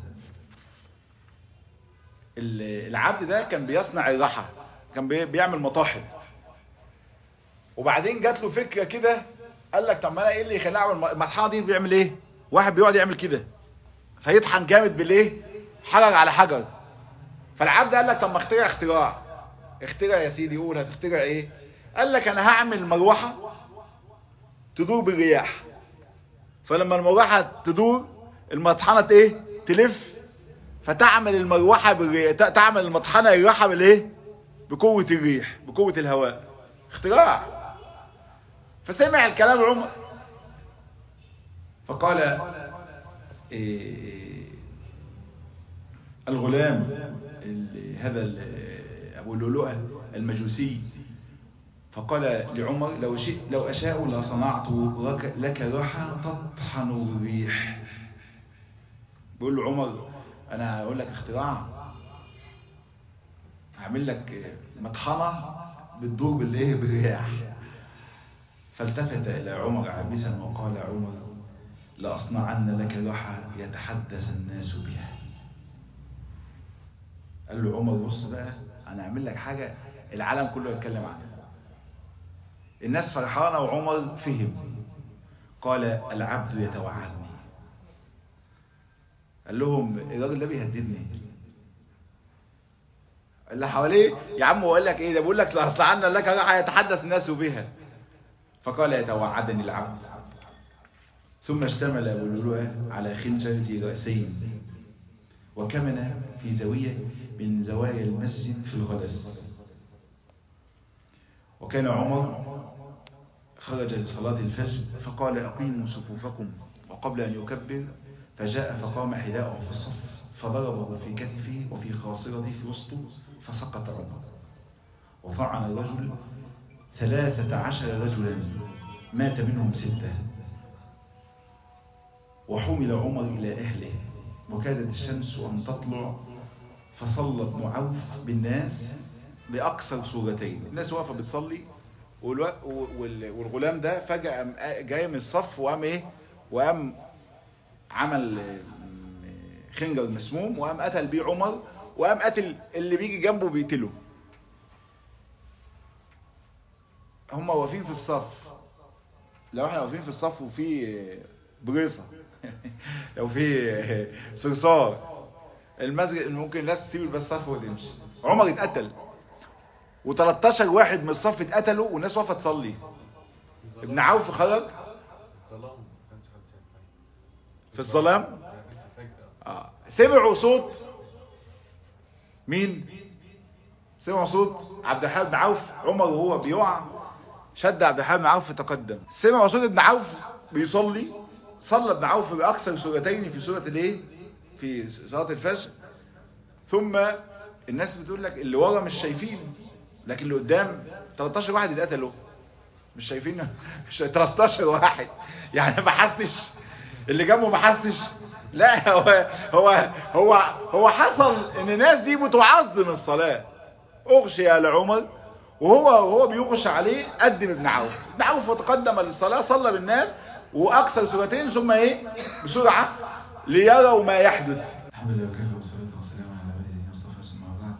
العبد ده كان بيصنع الرحى كان بيعمل مطاحن وبعدين جات له فكره كده قال لك طب ما انا ايه اللي يخليني اعمل المطحنه دي بيعمل ايه واحد بيقعد يعمل كده فيطحن جامد بالايه حجر على حجر فالعبد قال لك طب ما اخترع اختراع اخترع يا سيدي قول هتخترع ايه قال لك انا هعمل مروحه تدور بالرياح فلما المروحه تدور المطحنه ايه تلف فتعمل المروحه بالرياح تعمل المطحنه الرياحه بالايه بقوه الريح بقوه الهواء اختراع فسمع الكلام عمر فقال إيه الغلام هذا أبو اللؤلؤة المجوسي فقال لعمر لو شئت لو أشاء لصنعت لك رحى تطحن الريح بيقول له عمر أنا هقول لك اختراع هعمل لك مطحنة بتدور بالايه بالرياح فالتفت إلى عمر عابسا وقال عمر لأصنعن لك رحى يتحدث الناس بها قال له عمر بص بقى أنا أعمل لك حاجة العالم كله يتكلم عنها الناس فرحانة وعمر فهم قال العبد يتوعدني قال لهم الراجل ده بيهددني اللي حواليه يا عم هو قال لك ايه ده بيقول لك لأصنعن لك رحى يتحدث الناس بها فقال يتوعدني العبد ثم اشتمل أبو اللؤلؤة على خنجر ذي رأسين وكمن في زاوية من زوايا المسجد في الغلس وكان عمر خرج لصلاة الفجر فقال أقيموا صفوفكم وقبل أن يكبر فجاء فقام حذاءه في الصف فضربه في كتفه وفي خاصرته في وسطه فسقط عمر وطعن الرجل ثلاثة عشر رجلا مات منهم ستة وحمل عمر إلى أهله وكادت الشمس أن تطلع فصلى ابن عوف بالناس بأكثر صورتين الناس واقفة بتصلي والغلام ده فجأة جاي من الصف وقام ايه وقام عمل خنجر مسموم وقام قتل بيه عمر وقام قتل اللي بيجي جنبه بيقتله هم واقفين في الصف لو احنا واقفين في الصف وفي بريصة لو في صرصار المسجد ممكن الناس تسيب بس الصف وتمشي عمر اتقتل و13 واحد من الصف اتقتلوا والناس واقفه تصلي ابن عوف خرج في الظلام آه. سمعوا صوت مين سمعوا صوت عبد الحليم بن عوف عمر وهو بيقع شد عبد الحليم بن عوف فتقدم سمعوا صوت ابن عوف بيصلي صلى ابن عوف باكثر سورتين في سوره الايه في في صلاة الفجر ثم الناس بتقول لك اللي ورا مش شايفين لكن اللي قدام 13 واحد اتقتلوا مش شايفين مش 13 واحد يعني ما حسش اللي جنبه ما حسش لا هو هو هو هو حصل ان الناس دي بتعظم الصلاة اغشي على عمر وهو وهو بيغش عليه قدم ابن عوف ابن عوف وتقدم للصلاة صلى بالناس واكثر سورتين ثم ايه بسرعة ليروا ما يحدث الحمد لله وكفى والصلاة والسلام على عباده المصطفى ثم بعد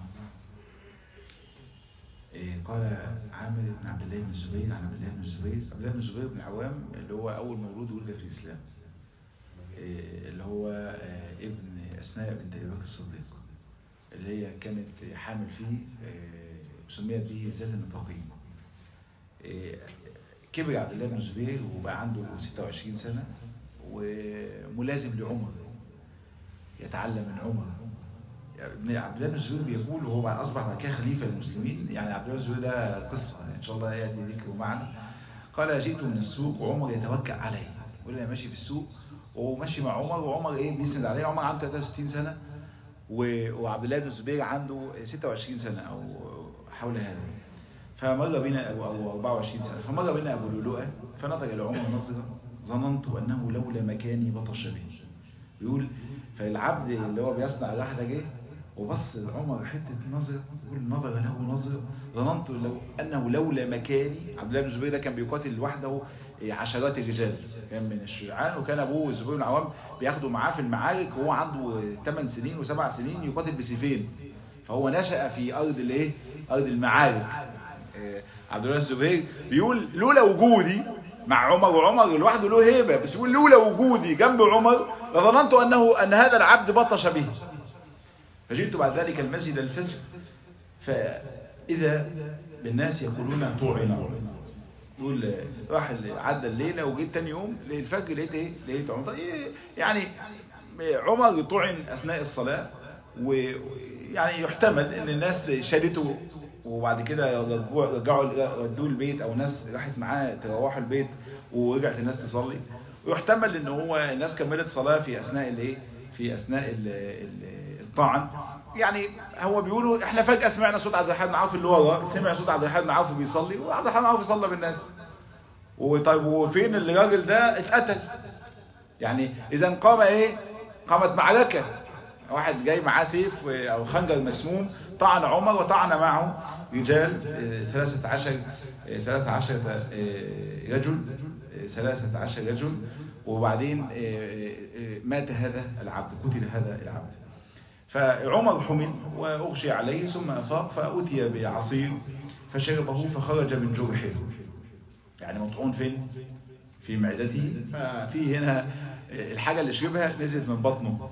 إيه، قال عامر بن عبد الله بن الزبير عن عبد الله بن الزبير عبد الله بن الزبير بن عوام اللي هو أول مولود ولد في الإسلام إيه، اللي هو آه، ابن أسماء بنت أبي بكر الصديق اللي هي كانت حامل فيه آه، سميت به ذات النطاقين إيه، كبر عبد الله بن الزبير وبقى عنده 26 سنة وملازم لعمر يتعلم من عمر يعني ابن عبد الله بن الزبير بيقول وهو بعد اصبح بعد كده خليفه للمسلمين يعني عبد الله بن الزبير ده قصه يعني ان شاء الله ياتي ذكره معنا قال جئت من السوق وعمر يتوكل علي يقول انا ماشي في السوق وماشي مع عمر وعمر ايه بيسند عليه عمر عنده 63 سنه و- وعبد الله بن الزبير عنده 26 سنه او حول هذا فمر بنا أو, أو 24 سنة فمر بنا أبو لؤلؤة فنظر إلى عمر نظرة ظننت أنه لولا مكاني بطش به بيقول فالعبد اللي هو بيصنع الواحدة جه وبص لعمر حتة نظرة يقول نظر له نظرة ظننت لو أنه لولا مكاني عبد الله بن الزبير ده كان بيقاتل لوحده عشرات الرجال كان من الشجعان وكان أبوه الزبير بن عوام بياخده معاه في المعارك وهو عنده 8 سنين و7 سنين يقاتل بسيفين فهو نشأ في أرض الايه أرض المعارك آه، عبد الله الزبير بيقول لولا وجودي مع عمر وعمر لوحده له هيبة بس يقول لولا وجودي جنب عمر لظننت أنه أن هذا العبد بطش به فجئت بعد ذلك المسجد الفجر فإذا بالناس يقولون طوعنا يقول راح عدى الليلة وجيت تاني يوم الفجر لقيت ايه لقيت عمر طيب إيه؟ يعني عمر طعن أثناء الصلاة ويعني يحتمل ان الناس شالته وبعد كده رجعوا رجعوا ردوه البيت او ناس راحت معاه تروحوا البيت ورجعت الناس تصلي ويحتمل ان هو الناس كملت صلاة في اثناء الايه في اثناء ال- ال- الطعن يعني هو بيقولوا احنا فجأة سمعنا صوت عبد الرحمن بن عوف اللي ورا سمع صوت عبد الرحمن بن عوف بيصلي وعبد الرحمن بن عوف يصلى بالناس وطيب وفين الراجل ده اتقتل يعني اذا قام ايه قامت معركة واحد جاي معاه سيف او خنجر مسموم طعن عمر وطعن معه رجال آه، ثلاثة عشر آه، ثلاثة عشر آه، رجل آه، ثلاثة عشر رجل وبعدين آه، آه، مات هذا العبد قتل هذا العبد فعمر حمل وأغشي عليه ثم أفاق فأتي بعصير فشربه فخرج من جرحه يعني مطعون فين في معدته ففي هنا الحاجة اللي شربها نزلت من بطنه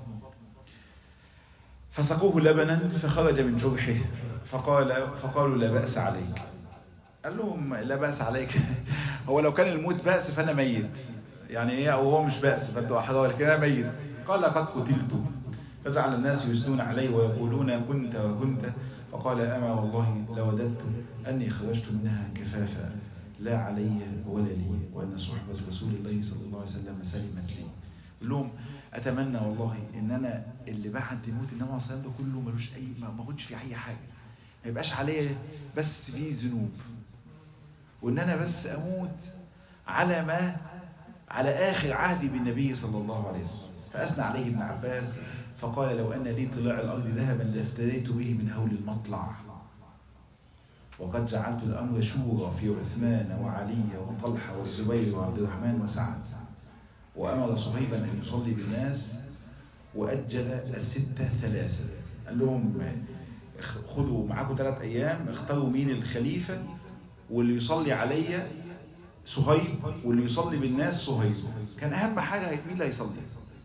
فسقوه لبنا فخرج من جرحه فقال فقالوا لا بأس عليك قال لهم لا بأس عليك هو لو كان الموت بأس فأنا ميت يعني ايه او هو مش بأس فانتوا احرار لكن انا ميت قال لقد قتلت فجعل الناس يثنون عليه ويقولون كنت وكنت فقال أما والله لوددت أني خرجت منها كفافا لا علي ولا لي وأن صحبة رسول الله صلى الله عليه وسلم سلمت لي قال لهم أتمنى والله إن أنا اللي بعد موت النبي عليه الصلاة والسلام ده كله ملوش أي ما باخدش فيه أي حاجة ما يبقاش عليا بس فيه ذنوب وإن أنا بس أموت على ما على آخر عهدي بالنبي صلى الله عليه وسلم فأثنى عليه ابن عباس فقال لو أن لي طلاع الأرض ذهبا لافتديت به من هول المطلع وقد جعلت الأمر شورى في عثمان وعلي وطلحة والزبير وعبد الرحمن وسعد وأمر صهيبا أن يصلي بالناس وأجل الستة ثلاثة قال لهم خذوا معاكم ثلاث أيام اختاروا مين الخليفة واللي يصلي عليا صهيب واللي يصلي بالناس صهيب كان أهم حاجة مين اللي هيصلي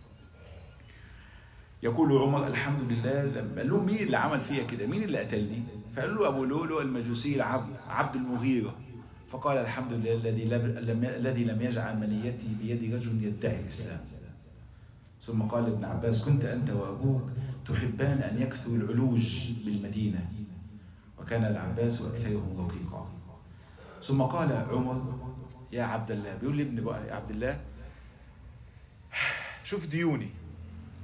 يقول عمر الحمد لله لما قال لهم مين اللي عمل فيها كده مين اللي قتلني فقال له أبو لولو المجوسي العبد عبد المغيرة فقال الحمد لله الذي لم الذي لم يجعل منيتي بيد رجل يدعي الإسلام ثم قال ابن عباس كنت أنت وأبوك تحبان أن يكثر العلوج بالمدينة وكان العباس أكثرهم رقيقا ثم قال عمر يا عبد الله بيقول لابن بقى يا عبد الله شوف ديوني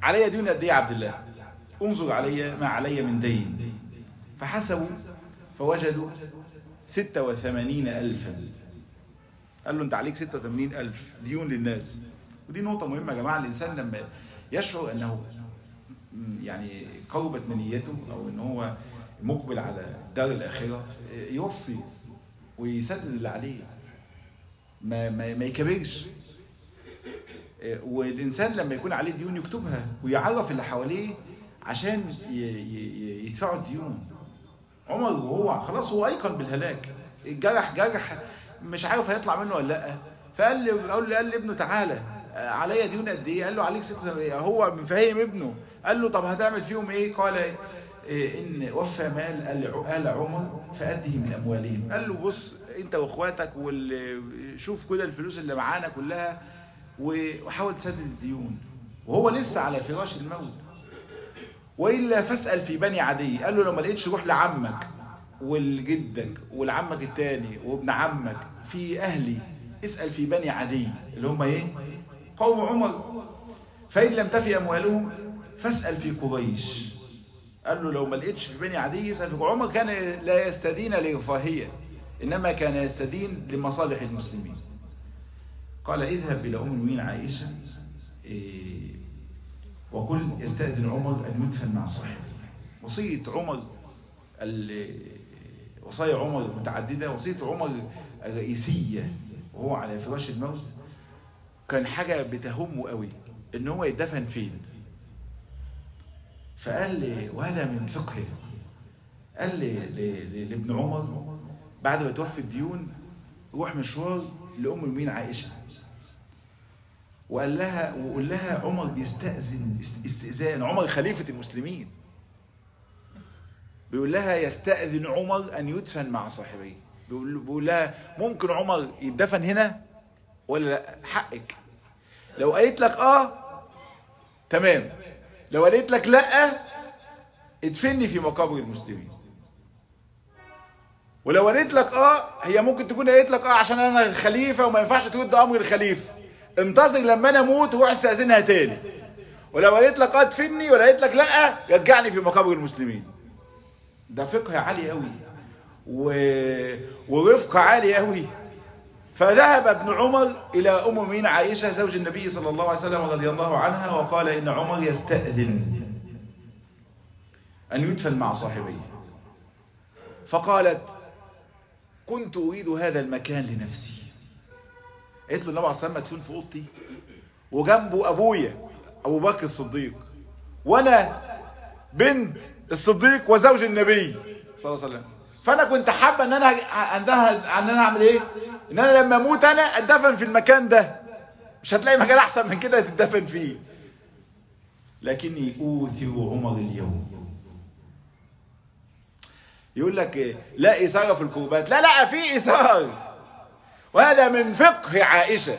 علي دين قد ايه يا عبد الله انظر علي ما علي من دين فحسبوا فوجدوا ستة وثمانين ألفا قال له انت عليك ستة وثمانين ألف ديون للناس ودي نقطة مهمة يا جماعة الإنسان لما يشعر أنه يعني قربت منيته أو أنه هو مقبل على دار الآخرة يوصي ويسدد اللي عليه ما, ما, ما يكبرش والإنسان لما يكون عليه ديون يكتبها ويعرف اللي حواليه عشان يدفعوا الديون عمر وهو خلاص هو أيقن بالهلاك الجرح جرح مش عارف هيطلع منه ولا لا فقال لي قال لي قال لابنه تعالى عليا ديون قد ايه قال له عليك ستة هو مفهم ابنه قال له طب هتعمل فيهم ايه قال إيه ان وفى مال آل عمر فأده من اموالهم قال له بص انت واخواتك شوف كده الفلوس اللي معانا كلها وحاول تسدد الديون وهو لسه على فراش الموت وإلا فاسأل في بني عدي قال له لو ما لقيتش روح لعمك والجدك والعمك التاني وابن عمك في أهلي اسأل في بني عدي اللي هم ايه قوم عمر فإن لم تفي أموالهم فاسأل في قريش قال له لو ما لقيتش في بني عدي اسأل في عمر كان لا يستدين لرفاهية إنما كان يستدين لمصالح المسلمين قال اذهب إلى أم المؤمنين عائشة إيه وقل يستأذن عمر أن يدفن مع صاحبه وصية عمر وصايا عمر متعددة وصية عمر الرئيسية وهو على فراش الموت كان حاجة بتهمه قوي ان هو يدفن فين فقال لي وهذا من فقهه قال لي لابن عمر بعد ما توفي الديون روح مشوار لأم المؤمنين عائشة وقال لها وقول لها عمر بيستأذن استئذان عمر خليفة المسلمين بيقول لها يستأذن عمر أن يدفن مع صاحبيه بيقول, بيقول لها ممكن عمر يدفن هنا ولا لا حقك لو قالت لك اه تمام لو قالت لك لا ادفني في مقابر المسلمين ولو قالت لك اه هي ممكن تكون قالت لك اه عشان انا الخليفه وما ينفعش ترد امر الخليفه انتظر لما انا اموت وروح استاذنها تاني ولو قالت لك اه ادفني ولا قالت لك لا رجعني في مقابر المسلمين ده فقه عالي قوي و... ورفق عالي قوي فذهب ابن عمر إلى أم المؤمنين عائشة زوج النبي صلى الله عليه وسلم رضي الله عنها وقال إن عمر يستأذن أن يدفن مع صاحبيه فقالت كنت أريد هذا المكان لنفسي قلت له النبي عليه الصلاة والسلام مدفون في أوضتي وجنبه أبويا أبو بكر الصديق وأنا بنت الصديق وزوج النبي صلى الله عليه وسلم فانا كنت حابه ان انا عندها ان انا اعمل ايه ان انا لما اموت انا اتدفن في المكان ده مش هتلاقي مكان احسن من كده تتدفن فيه لكني اوثر عمر اليوم يقول لك لا اثاره في الكربات لا لا في اثار وهذا من فقه عائشه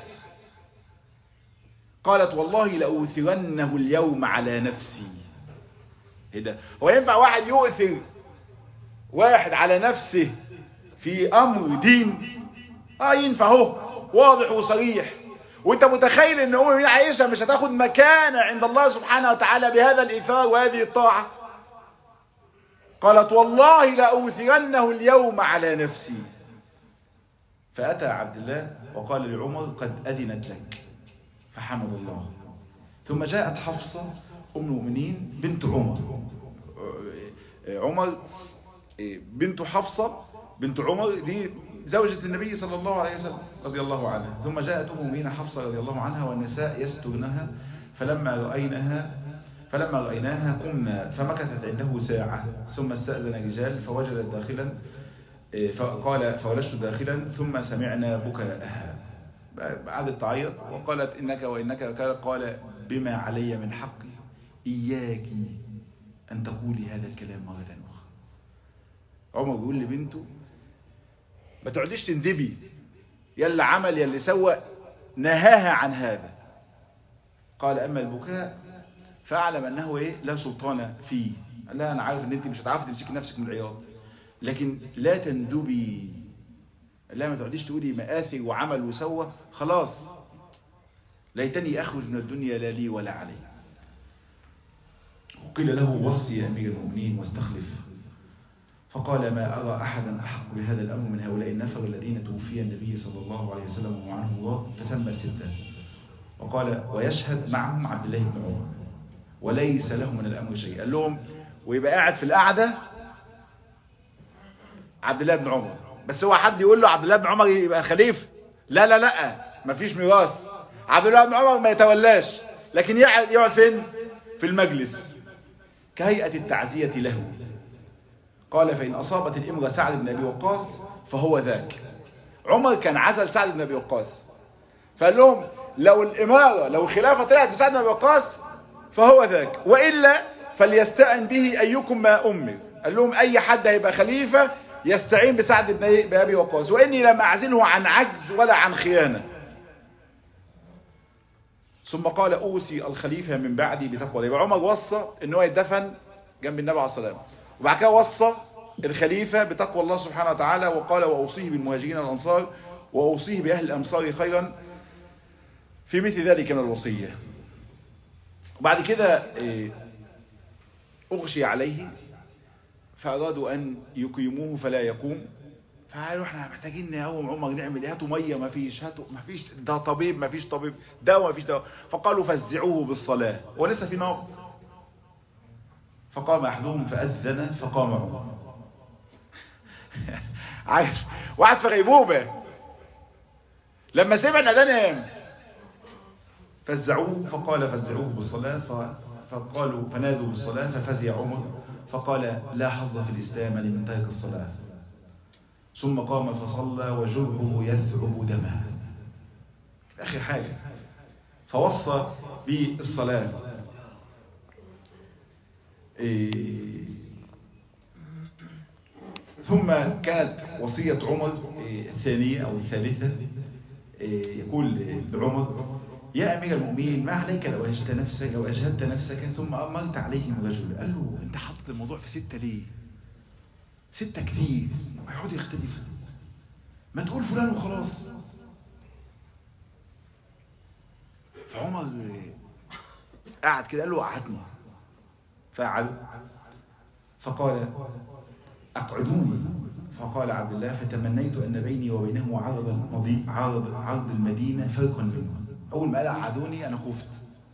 قالت والله لاوثرنه اليوم على نفسي ايه ده هو ينفع واحد يؤثر واحد على نفسه في امر دين اه ينفع اهو واضح وصريح وانت متخيل ان ام من عائشه مش هتاخد مكانه عند الله سبحانه وتعالى بهذا الايثار وهذه الطاعه قالت والله لاوثرنه اليوم على نفسي فاتى عبد الله وقال لعمر قد اذنت لك فحمد الله ثم جاءت حفصه ام المؤمنين بنت عمر عمر بنت حفصة بنت عمر دي زوجة النبي صلى الله عليه وسلم رضي الله عنها ثم جاءت أم مؤمنة حفصة رضي الله عنها والنساء يسترنها فلما رأينها فلما رأيناها قمنا فمكثت عنده ساعة ثم استأذن رجال فوجدت داخلا فقال فولجت داخلا ثم سمعنا بكاءها قعدت تعيط وقالت إنك وإنك قال بما علي من حقي إياك أن تقولي هذا الكلام مرة أخرى عمر بيقول لبنته ما تقعديش تندبي يلا عمل يلا سوى نهاها عن هذا قال أما البكاء فأعلم أنه إيه لا سلطان فيه لا أنا عارف أن أنت مش هتعرفي تمسكي نفسك من العياط لكن لا تندبي لا ما تقعديش تقولي مآثر وعمل وسوى خلاص ليتني أخرج من الدنيا لا لي ولا علي قيل له وصي يا أمير المؤمنين واستخلف فقال ما أرى أحدا أحق بهذا الأمر من هؤلاء النفر الذين توفي النبي صلى الله عليه وسلم وعنهم الله فسمى الستة وقال ويشهد معهم عبد الله بن عمر وليس له من الأمر شيء قال لهم ويبقى قاعد في القعدة عبد الله بن عمر بس هو حد يقول له عبد الله بن عمر يبقى خليفة لا لا لا مفيش ميراث عبد الله بن عمر ما يتولاش لكن يقعد يقعد فين في المجلس كهيئة التعزية له قال فإن أصابت الإمرة سعد بن أبي وقاص فهو ذاك عمر كان عزل سعد بن أبي وقاص فقال لهم لو الإمارة لو الخلافة طلعت في سعد بن أبي وقاص فهو ذاك وإلا فليستعن به أيكم ما أمر قال لهم أي حد هيبقى خليفة يستعين بسعد بن أبي وقاص وإني لم أعزله عن عجز ولا عن خيانة ثم قال أوصي الخليفة من بعدي بتقوى يبقى عمر وصى ان هو يدفن جنب النبي عليه الصلاة والسلام وبعد كده وصى الخليفة بتقوى الله سبحانه وتعالى وقال وأوصيه بالمهاجرين الأنصار وأوصيه بأهل الأمصار خيرا في مثل ذلك من الوصية وبعد كده أغشي عليه فأرادوا أن يقيموه فلا يقوم فقالوا احنا محتاجين نقوم عمر نعمل ايه هاتوا ميه ما فيش هاتوا ما فيش ده طبيب ما فيش طبيب دواء ما فيش دواء فقالوا فزعوه بالصلاه ولسه في نار فقام احدهم فاذن فقام عمر عايش واحد في غيبوبه لما سمع الاذان نام فزعوه فقال فزعوه بالصلاه فقالوا فنادوا بالصلاه ففزع عمر فقال لا حظ في الاسلام لمن ترك الصلاه ثم قام فصلى وجرحه يثعب دمه آخر حاجة فوصى بالصلاة إيه ثم كانت وصية عمر إيه الثانية أو الثالثة إيه يقول لعمر يا أمير المؤمنين ما عليك لو أجهدت نفسك لو أجهدت نفسك ثم أمرت عليهم رجل قال له أنت حاطط الموضوع في ستة ليه ستة كتير ويقعد يختلف ما تقول فلان وخلاص فعمر قعد كده قال له قعدني فقعد فقال أقعدوني فقال عبد الله فتمنيت أن بيني وبينه عرض المضي عرض عرض المدينة فرقا منه أول ما قال أقعدوني أنا خفت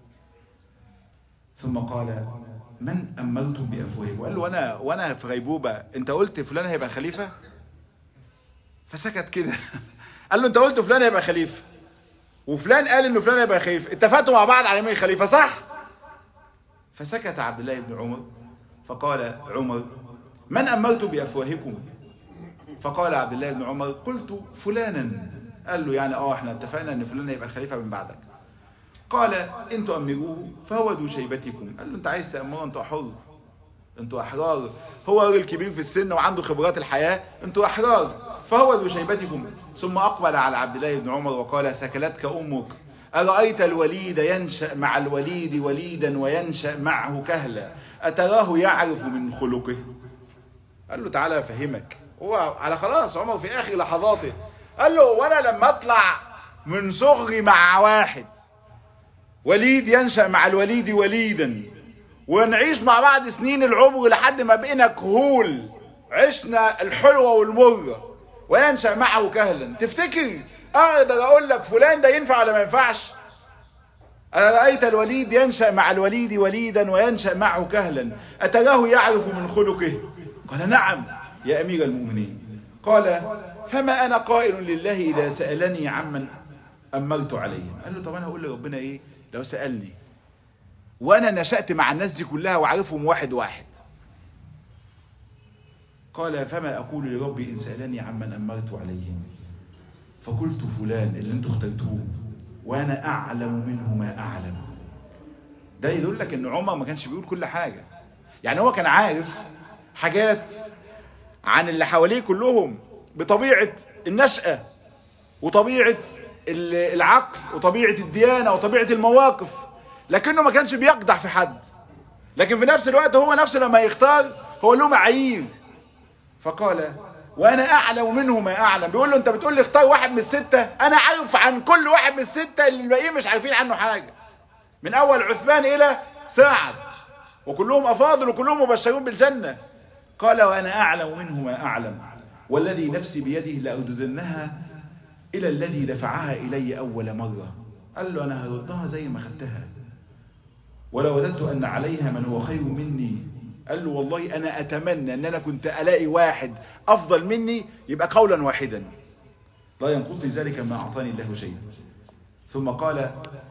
ثم قال من أمرتم بأفواههم وقال له وأنا, وأنا في غيبوبة أنت قلت فلان هيبقى خليفة فسكت كده قال له أنت قلت فلان هيبقى خليفة وفلان قال إنه فلان هيبقى خليفة اتفقتوا مع بعض على مين خليفة صح فسكت عبد الله بن عمر فقال عمر من أمرت بأفواهكم فقال عبد الله بن عمر قلت فلانا قال له يعني اه احنا اتفقنا ان فلان هيبقى خليفة من بعدك قال ان تؤمروه فهو ذو شيبتكم قال له انت عايز تأمره انت حر انتوا احرار هو راجل كبير في السن وعنده خبرات الحياة انتوا احرار فهو ذو شيبتكم ثم اقبل على عبد الله بن عمر وقال سكلتك امك أرأيت الوليد ينشأ مع الوليد وليدا وينشأ معه كهلا أتراه يعرف من خلقه قال له تعالى أفهمك هو على خلاص عمر في آخر لحظاته قال له وأنا لما أطلع من صغري مع واحد وليد ينشأ مع الوليد وليدا ونعيش مع بعض سنين العمر لحد ما بقينا كهول عشنا الحلوة والمرة وينشأ معه كهلا تفتكر اقدر اقول لك فلان ده ينفع ولا ما ينفعش أرأيت الوليد ينشأ مع الوليد وليدا وينشأ معه كهلا أتراه يعرف من خلقه قال نعم يا أمير المؤمنين قال فما أنا قائل لله إذا سألني عمن أمرت عليه قال له طب أنا أقول لربنا إيه لو سألني وأنا نشأت مع الناس دي كلها وعارفهم واحد واحد قال فما أقول لربي إن سألني عمن أمرت عليهم فقلت فلان اللي انتوا اخترتوه وانا اعلم منه ما اعلم ده يدل لك ان عمر ما كانش بيقول كل حاجة يعني هو كان عارف حاجات عن اللي حواليه كلهم بطبيعة النشأة وطبيعة العقل وطبيعة الديانة وطبيعة المواقف لكنه ما كانش بيقدح في حد لكن في نفس الوقت هو نفسه لما يختار هو له معايير فقال وانا اعلم منه ما اعلم بيقول له انت بتقول لي اختار واحد من الستة انا عارف عن كل واحد من الستة اللي الباقيين مش عارفين عنه حاجة من اول عثمان الى سعد وكلهم أفاضل وكلهم مبشرون بالجنة قال وأنا أعلم منه ما أعلم والذي نفسي بيده لأرددنها إلى الذي دفعها إلي أول مرة قال له أنا هردها زي ما خدتها ولو وددت أن عليها من هو خير مني قال له والله أنا أتمنى أن أنا كنت ألاقي واحد أفضل مني يبقى قولا واحدا لا ينقضني ذلك ما أعطاني الله شيء ثم قال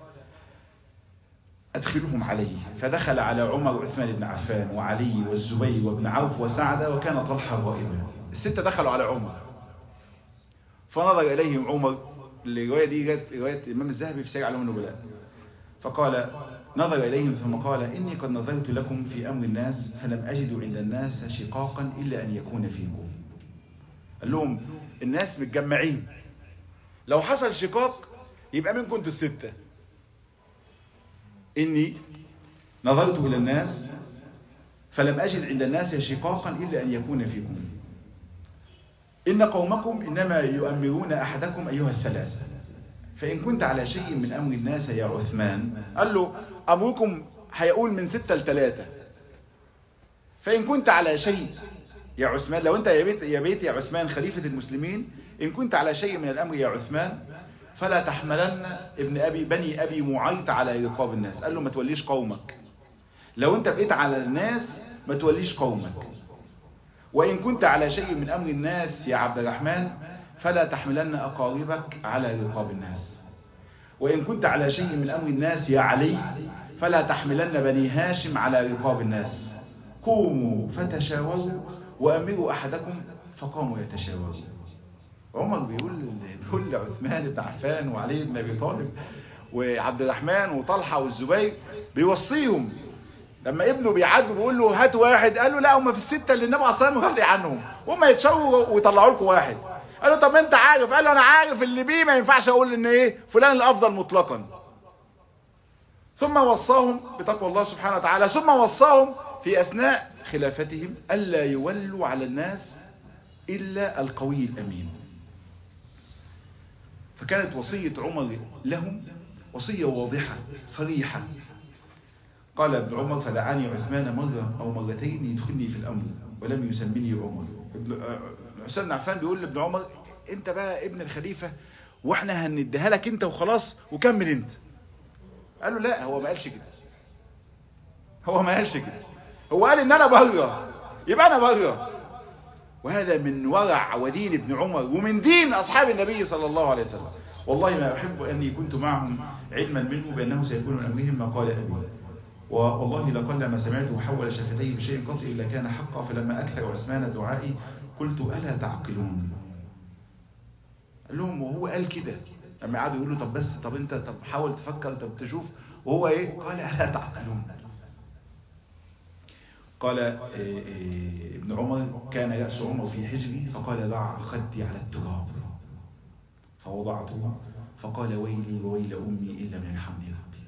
أدخلهم علي فدخل على عمر وعثمان بن عفان وعلي والزبير وابن عوف وسعد وكان طلحة غائبا الستة دخلوا على عمر فنظر إليهم عمر الرواية دي جت رواية الإمام الذهبي في سير علوم النبلاء فقال نظر إليهم ثم قال إني قد نظرت لكم في أمر الناس فلم أجد عند الناس شقاقا إلا أن يكون فيكم قال لهم الناس متجمعين لو حصل شقاق يبقى منكم انتوا الستة إني نظرت إلى الناس فلم أجد عند الناس شقاقا إلا أن يكون فيكم إن قومكم إنما يؤمرون أحدكم أيها الثلاثة فإن كنت على شيء من أمر الناس يا عثمان قال له أمركم هيقول من ستة لثلاثة فإن كنت على شيء يا عثمان لو أنت يا بيت يا, بيت يا عثمان خليفة المسلمين إن كنت على شيء من الأمر يا عثمان فلا تحملن ابن أبي بني أبي معيط على رقاب الناس قال له ما توليش قومك لو أنت بقيت على الناس ما توليش قومك وإن كنت على شيء من أمر الناس يا عبد الرحمن فلا تحملن أقاربك على رقاب الناس وإن كنت على شيء من أمر الناس يا علي فلا تحملن بني هاشم على رقاب الناس قوموا فتشاوروا وأمروا أحدكم فقاموا يتشاوروا عمر بيقول بيقول لعثمان بن عفان وعلي بن أبي طالب وعبد الرحمن وطلحة والزبير بيوصيهم لما ابنه بيعاتبه بيقول له هات واحد قال له لا هم في الستة اللي النبي عليه الصلاة والسلام راضي عنهم هم يتشاوروا ويطلعوا لكم واحد قال له طب انت عارف قال له انا عارف اللي بيه ما ينفعش اقول ان ايه فلان الافضل مطلقا ثم وصاهم بتقوى الله سبحانه وتعالى ثم وصاهم في اثناء خلافتهم الا يولوا على الناس الا القوي الامين فكانت وصية عمر لهم وصية واضحة صريحة قال ابن عمر فدعاني عثمان مرة او مرتين يدخلني في الامر ولم يسمني عمر حسين بن عفان بيقول لابن عمر انت بقى ابن الخليفة واحنا هنديها لك انت وخلاص وكمل انت قال له لا هو ما قالش كده هو ما قالش كده هو قال ان انا بره يبقى انا بره وهذا من ورع ودين ابن عمر ومن دين اصحاب النبي صلى الله عليه وسلم والله ما احب اني كنت معهم علما منه بانه سيكون من امرهم ما قال ابي والله لقل ما سمعته حول شفتيه بشيء قط الا كان حقا فلما اكثر عثمان دعائي قلت ألا تعقلون قال لهم وهو قال كده لما قعدوا يقولوا طب بس طب انت طب حاول تفكر طب تشوف وهو ايه قال ألا تعقلون قال إيه إيه ابن عمر كان يأس عمر في حجري فقال ضع خدي على التراب فوضعته فقال ويلي وويل أمي إن لم يرحمني ربي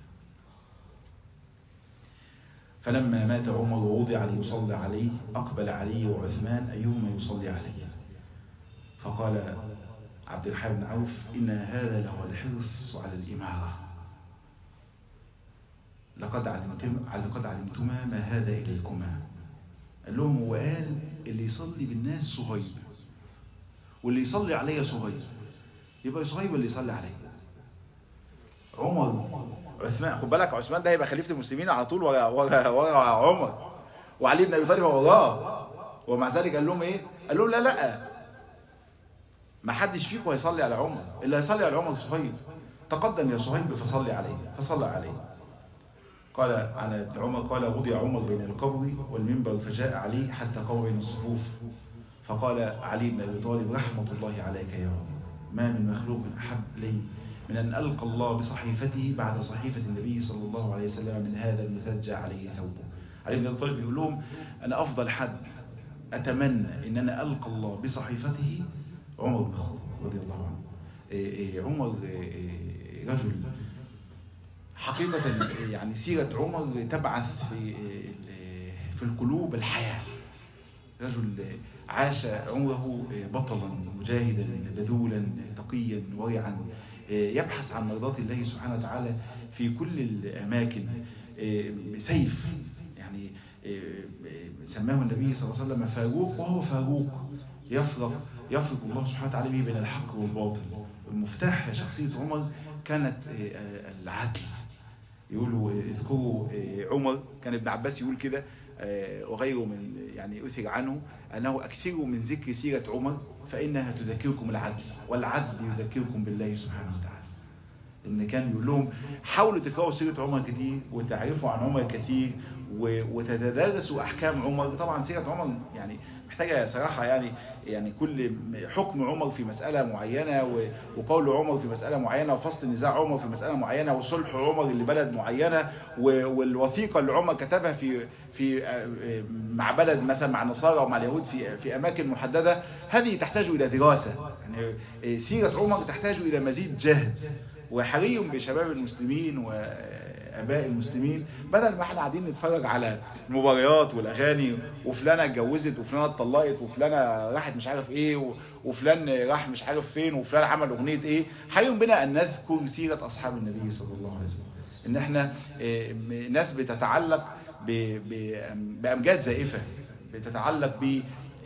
فلما مات عمر ووضع ليصلى عليه أقبل علي وعثمان أيهما يصلي عليه فقال عبد الرحمن بن عوف إن هذا له الحرص على الإمارة لقد علمتم لقد علمتما ما هذا إليكما قال لهم هو قال اللي يصلي بالناس صهيب واللي يصلي عليا صهيب يبقى صهيب اللي يصلي عليا عمر عثمان خد بالك عثمان ده هيبقى خليفة المسلمين على طول ورا ورا ورا عمر وعلي بن ابي طالب وراه ومع ذلك قال لهم ايه قال لهم لا لا ما حدش فيكم هيصلي على عمر اللي هيصلي على عمر صهيب تقدم يا صهيب فصلي عليه فصلى عليه قال عن ابن عمر قال وضع عمر بين القبر والمنبر فجاء علي حتى قام بين الصفوف فقال علي بن ابي طالب رحمه الله عليك يا رب ما من مخلوق احب لي من أن ألقى الله بصحيفته بعد صحيفة النبي صلى الله عليه وسلم من هذا المسجى عليه ثوبه علي بن طالب يقول لهم أنا أفضل حد أتمنى أن أنا ألقى الله بصحيفته عمر بن الخطاب رضي الله عنه إيه إيه عمر إيه رجل حقيقة يعني سيرة عمر تبعث في في القلوب الحياة رجل عاش عمره بطلا مجاهدا بذولا تقيا ورعا يبحث عن مرضات الله سبحانه وتعالى في كل الأماكن سيف يعني يعني سماه النبي صلى الله عليه وسلم فاروق وهو فاروق يفرق يفرق الله سبحانه وتعالى به بين الحق والباطل المفتاح شخصية عمر كانت العدل يقولوا اذكروا عمر كان ابن عباس يقول كده وغيره من يعني أثر عنه أنه أكثروا من ذكر سيرة عمر فإنها تذكركم العدل والعدل يذكركم بالله سبحانه وتعالى ان كان يقول لهم حاولوا تقرأوا سيرة عمر كتير وتعرفوا عن عمر كتير وتتدرسوا احكام عمر طبعا سيرة عمر يعني محتاجة صراحة يعني يعني كل حكم عمر في مسألة معينة وقول عمر في مسألة معينة وفصل نزاع عمر في مسألة معينة وصلح عمر لبلد معينة والوثيقة اللي عمر كتبها في في مع بلد مثلا مع النصارى ومع اليهود في في اماكن محددة هذه تحتاج الى دراسة يعني سيرة عمر تحتاج الى مزيد جهد وحري بشباب المسلمين واباء المسلمين بدل ما احنا قاعدين نتفرج على المباريات والاغاني وفلانه اتجوزت وفلانه اتطلقت وفلانه راحت مش عارف ايه وفلان راح مش عارف فين وفلان عمل اغنيه ايه حري بنا ان نذكر سيره اصحاب النبي صلى الله عليه وسلم ان احنا ناس بتتعلق بامجاد زائفه بتتعلق ب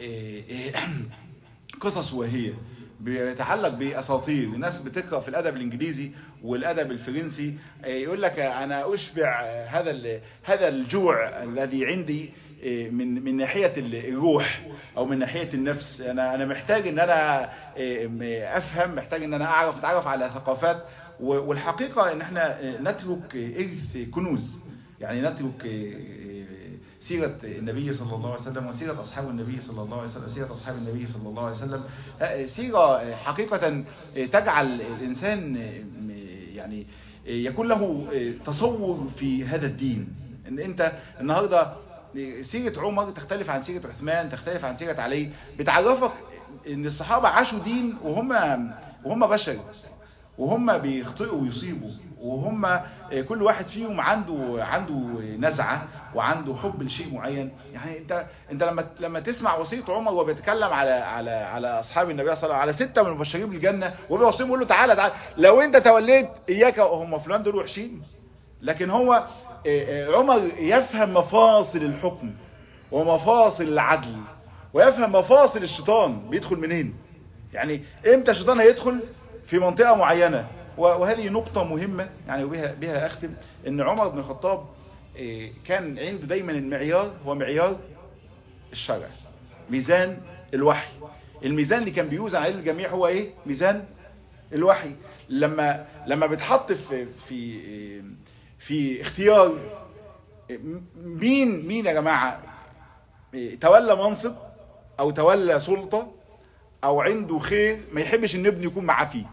قصص وهيه بيتعلق باساطير الناس بتقرا في الادب الانجليزي والادب الفرنسي يقول لك انا اشبع هذا هذا الجوع الذي عندي من من ناحيه الروح او من ناحيه النفس انا انا محتاج ان انا افهم محتاج ان انا اعرف اتعرف على ثقافات والحقيقه ان احنا نترك ارث كنوز يعني نترك سيرة النبي صلى الله عليه وسلم وسيرة أصحاب النبي صلى الله عليه وسلم سيرة أصحاب النبي صلى الله عليه وسلم سيرة حقيقة تجعل الإنسان يعني يكون له تصور في هذا الدين ان انت النهاردة سيرة عمر تختلف عن سيرة عثمان تختلف عن سيرة علي بتعرفك ان الصحابة عاشوا دين وهم وهم بشر وهم بيخطئوا ويصيبوا وهم كل واحد فيهم عنده عنده نزعه وعنده حب لشيء معين يعني انت انت لما لما تسمع وصيه عمر وهو بيتكلم على على على اصحاب النبي صلى الله عليه وسلم على سته من المبشرين بالجنه وبيوصيهم يقول له تعالى تعالى لو انت توليت اياك هم فلان دول وحشين لكن هو عمر يفهم مفاصل الحكم ومفاصل العدل ويفهم مفاصل الشيطان بيدخل منين يعني امتى الشيطان هيدخل في منطقة معينة وهذه نقطة مهمة يعني وبها بها أختم أن عمر بن الخطاب كان عنده دايما المعيار هو معيار الشرع ميزان الوحي الميزان اللي كان بيوزن عليه الجميع هو ايه ميزان الوحي لما لما بتحط في في في اختيار مين مين يا جماعة تولى منصب او تولى سلطة او عنده خير ما يحبش ان ابنه يكون معاه فيه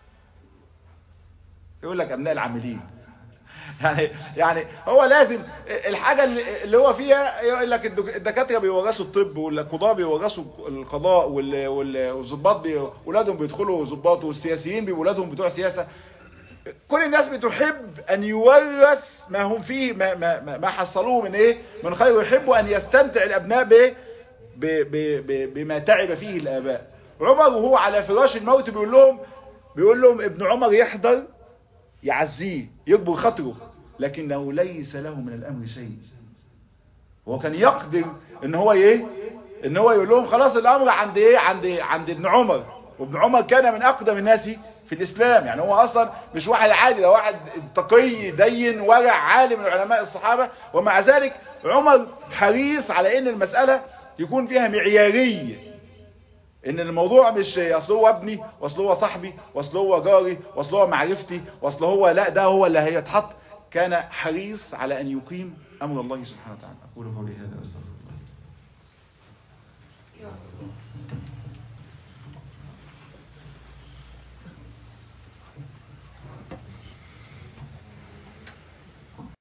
يقول لك ابناء العاملين يعني يعني هو لازم الحاجة اللي هو فيها يقول لك الدكاترة بيورثوا الطب والقضاء بيورثوا القضاء والظباط اولادهم بيدخلوا ظباط والسياسيين بيولادهم بتوع سياسة كل الناس بتحب ان يورث ما هم فيه ما, ما, ما حصلوه من ايه من خير ويحبوا ان يستمتع الابناء بايه بما تعب فيه الآباء عمر وهو على فراش الموت بيقول لهم بيقول لهم ابن عمر يحضر يعزيه يكبر خاطره لكنه ليس له من الأمر شيء هو كان يقدر ان هو ايه ان هو يقول لهم خلاص الامر عند ايه عند عند ابن عمر وابن عمر كان من اقدم الناس في الاسلام يعني هو اصلا مش واحد عادي ده واحد تقي دين ورع عالم من علماء الصحابة ومع ذلك عمر حريص على ان المسألة يكون فيها معيارية ان الموضوع مش اصل هو ابني واصل هو صاحبي واصل هو جاري واصل هو معرفتي واصل هو لا ده هو اللي هيتحط كان حريص على ان يقيم امر الله سبحانه وتعالى اقول قولي هذا استغفر الله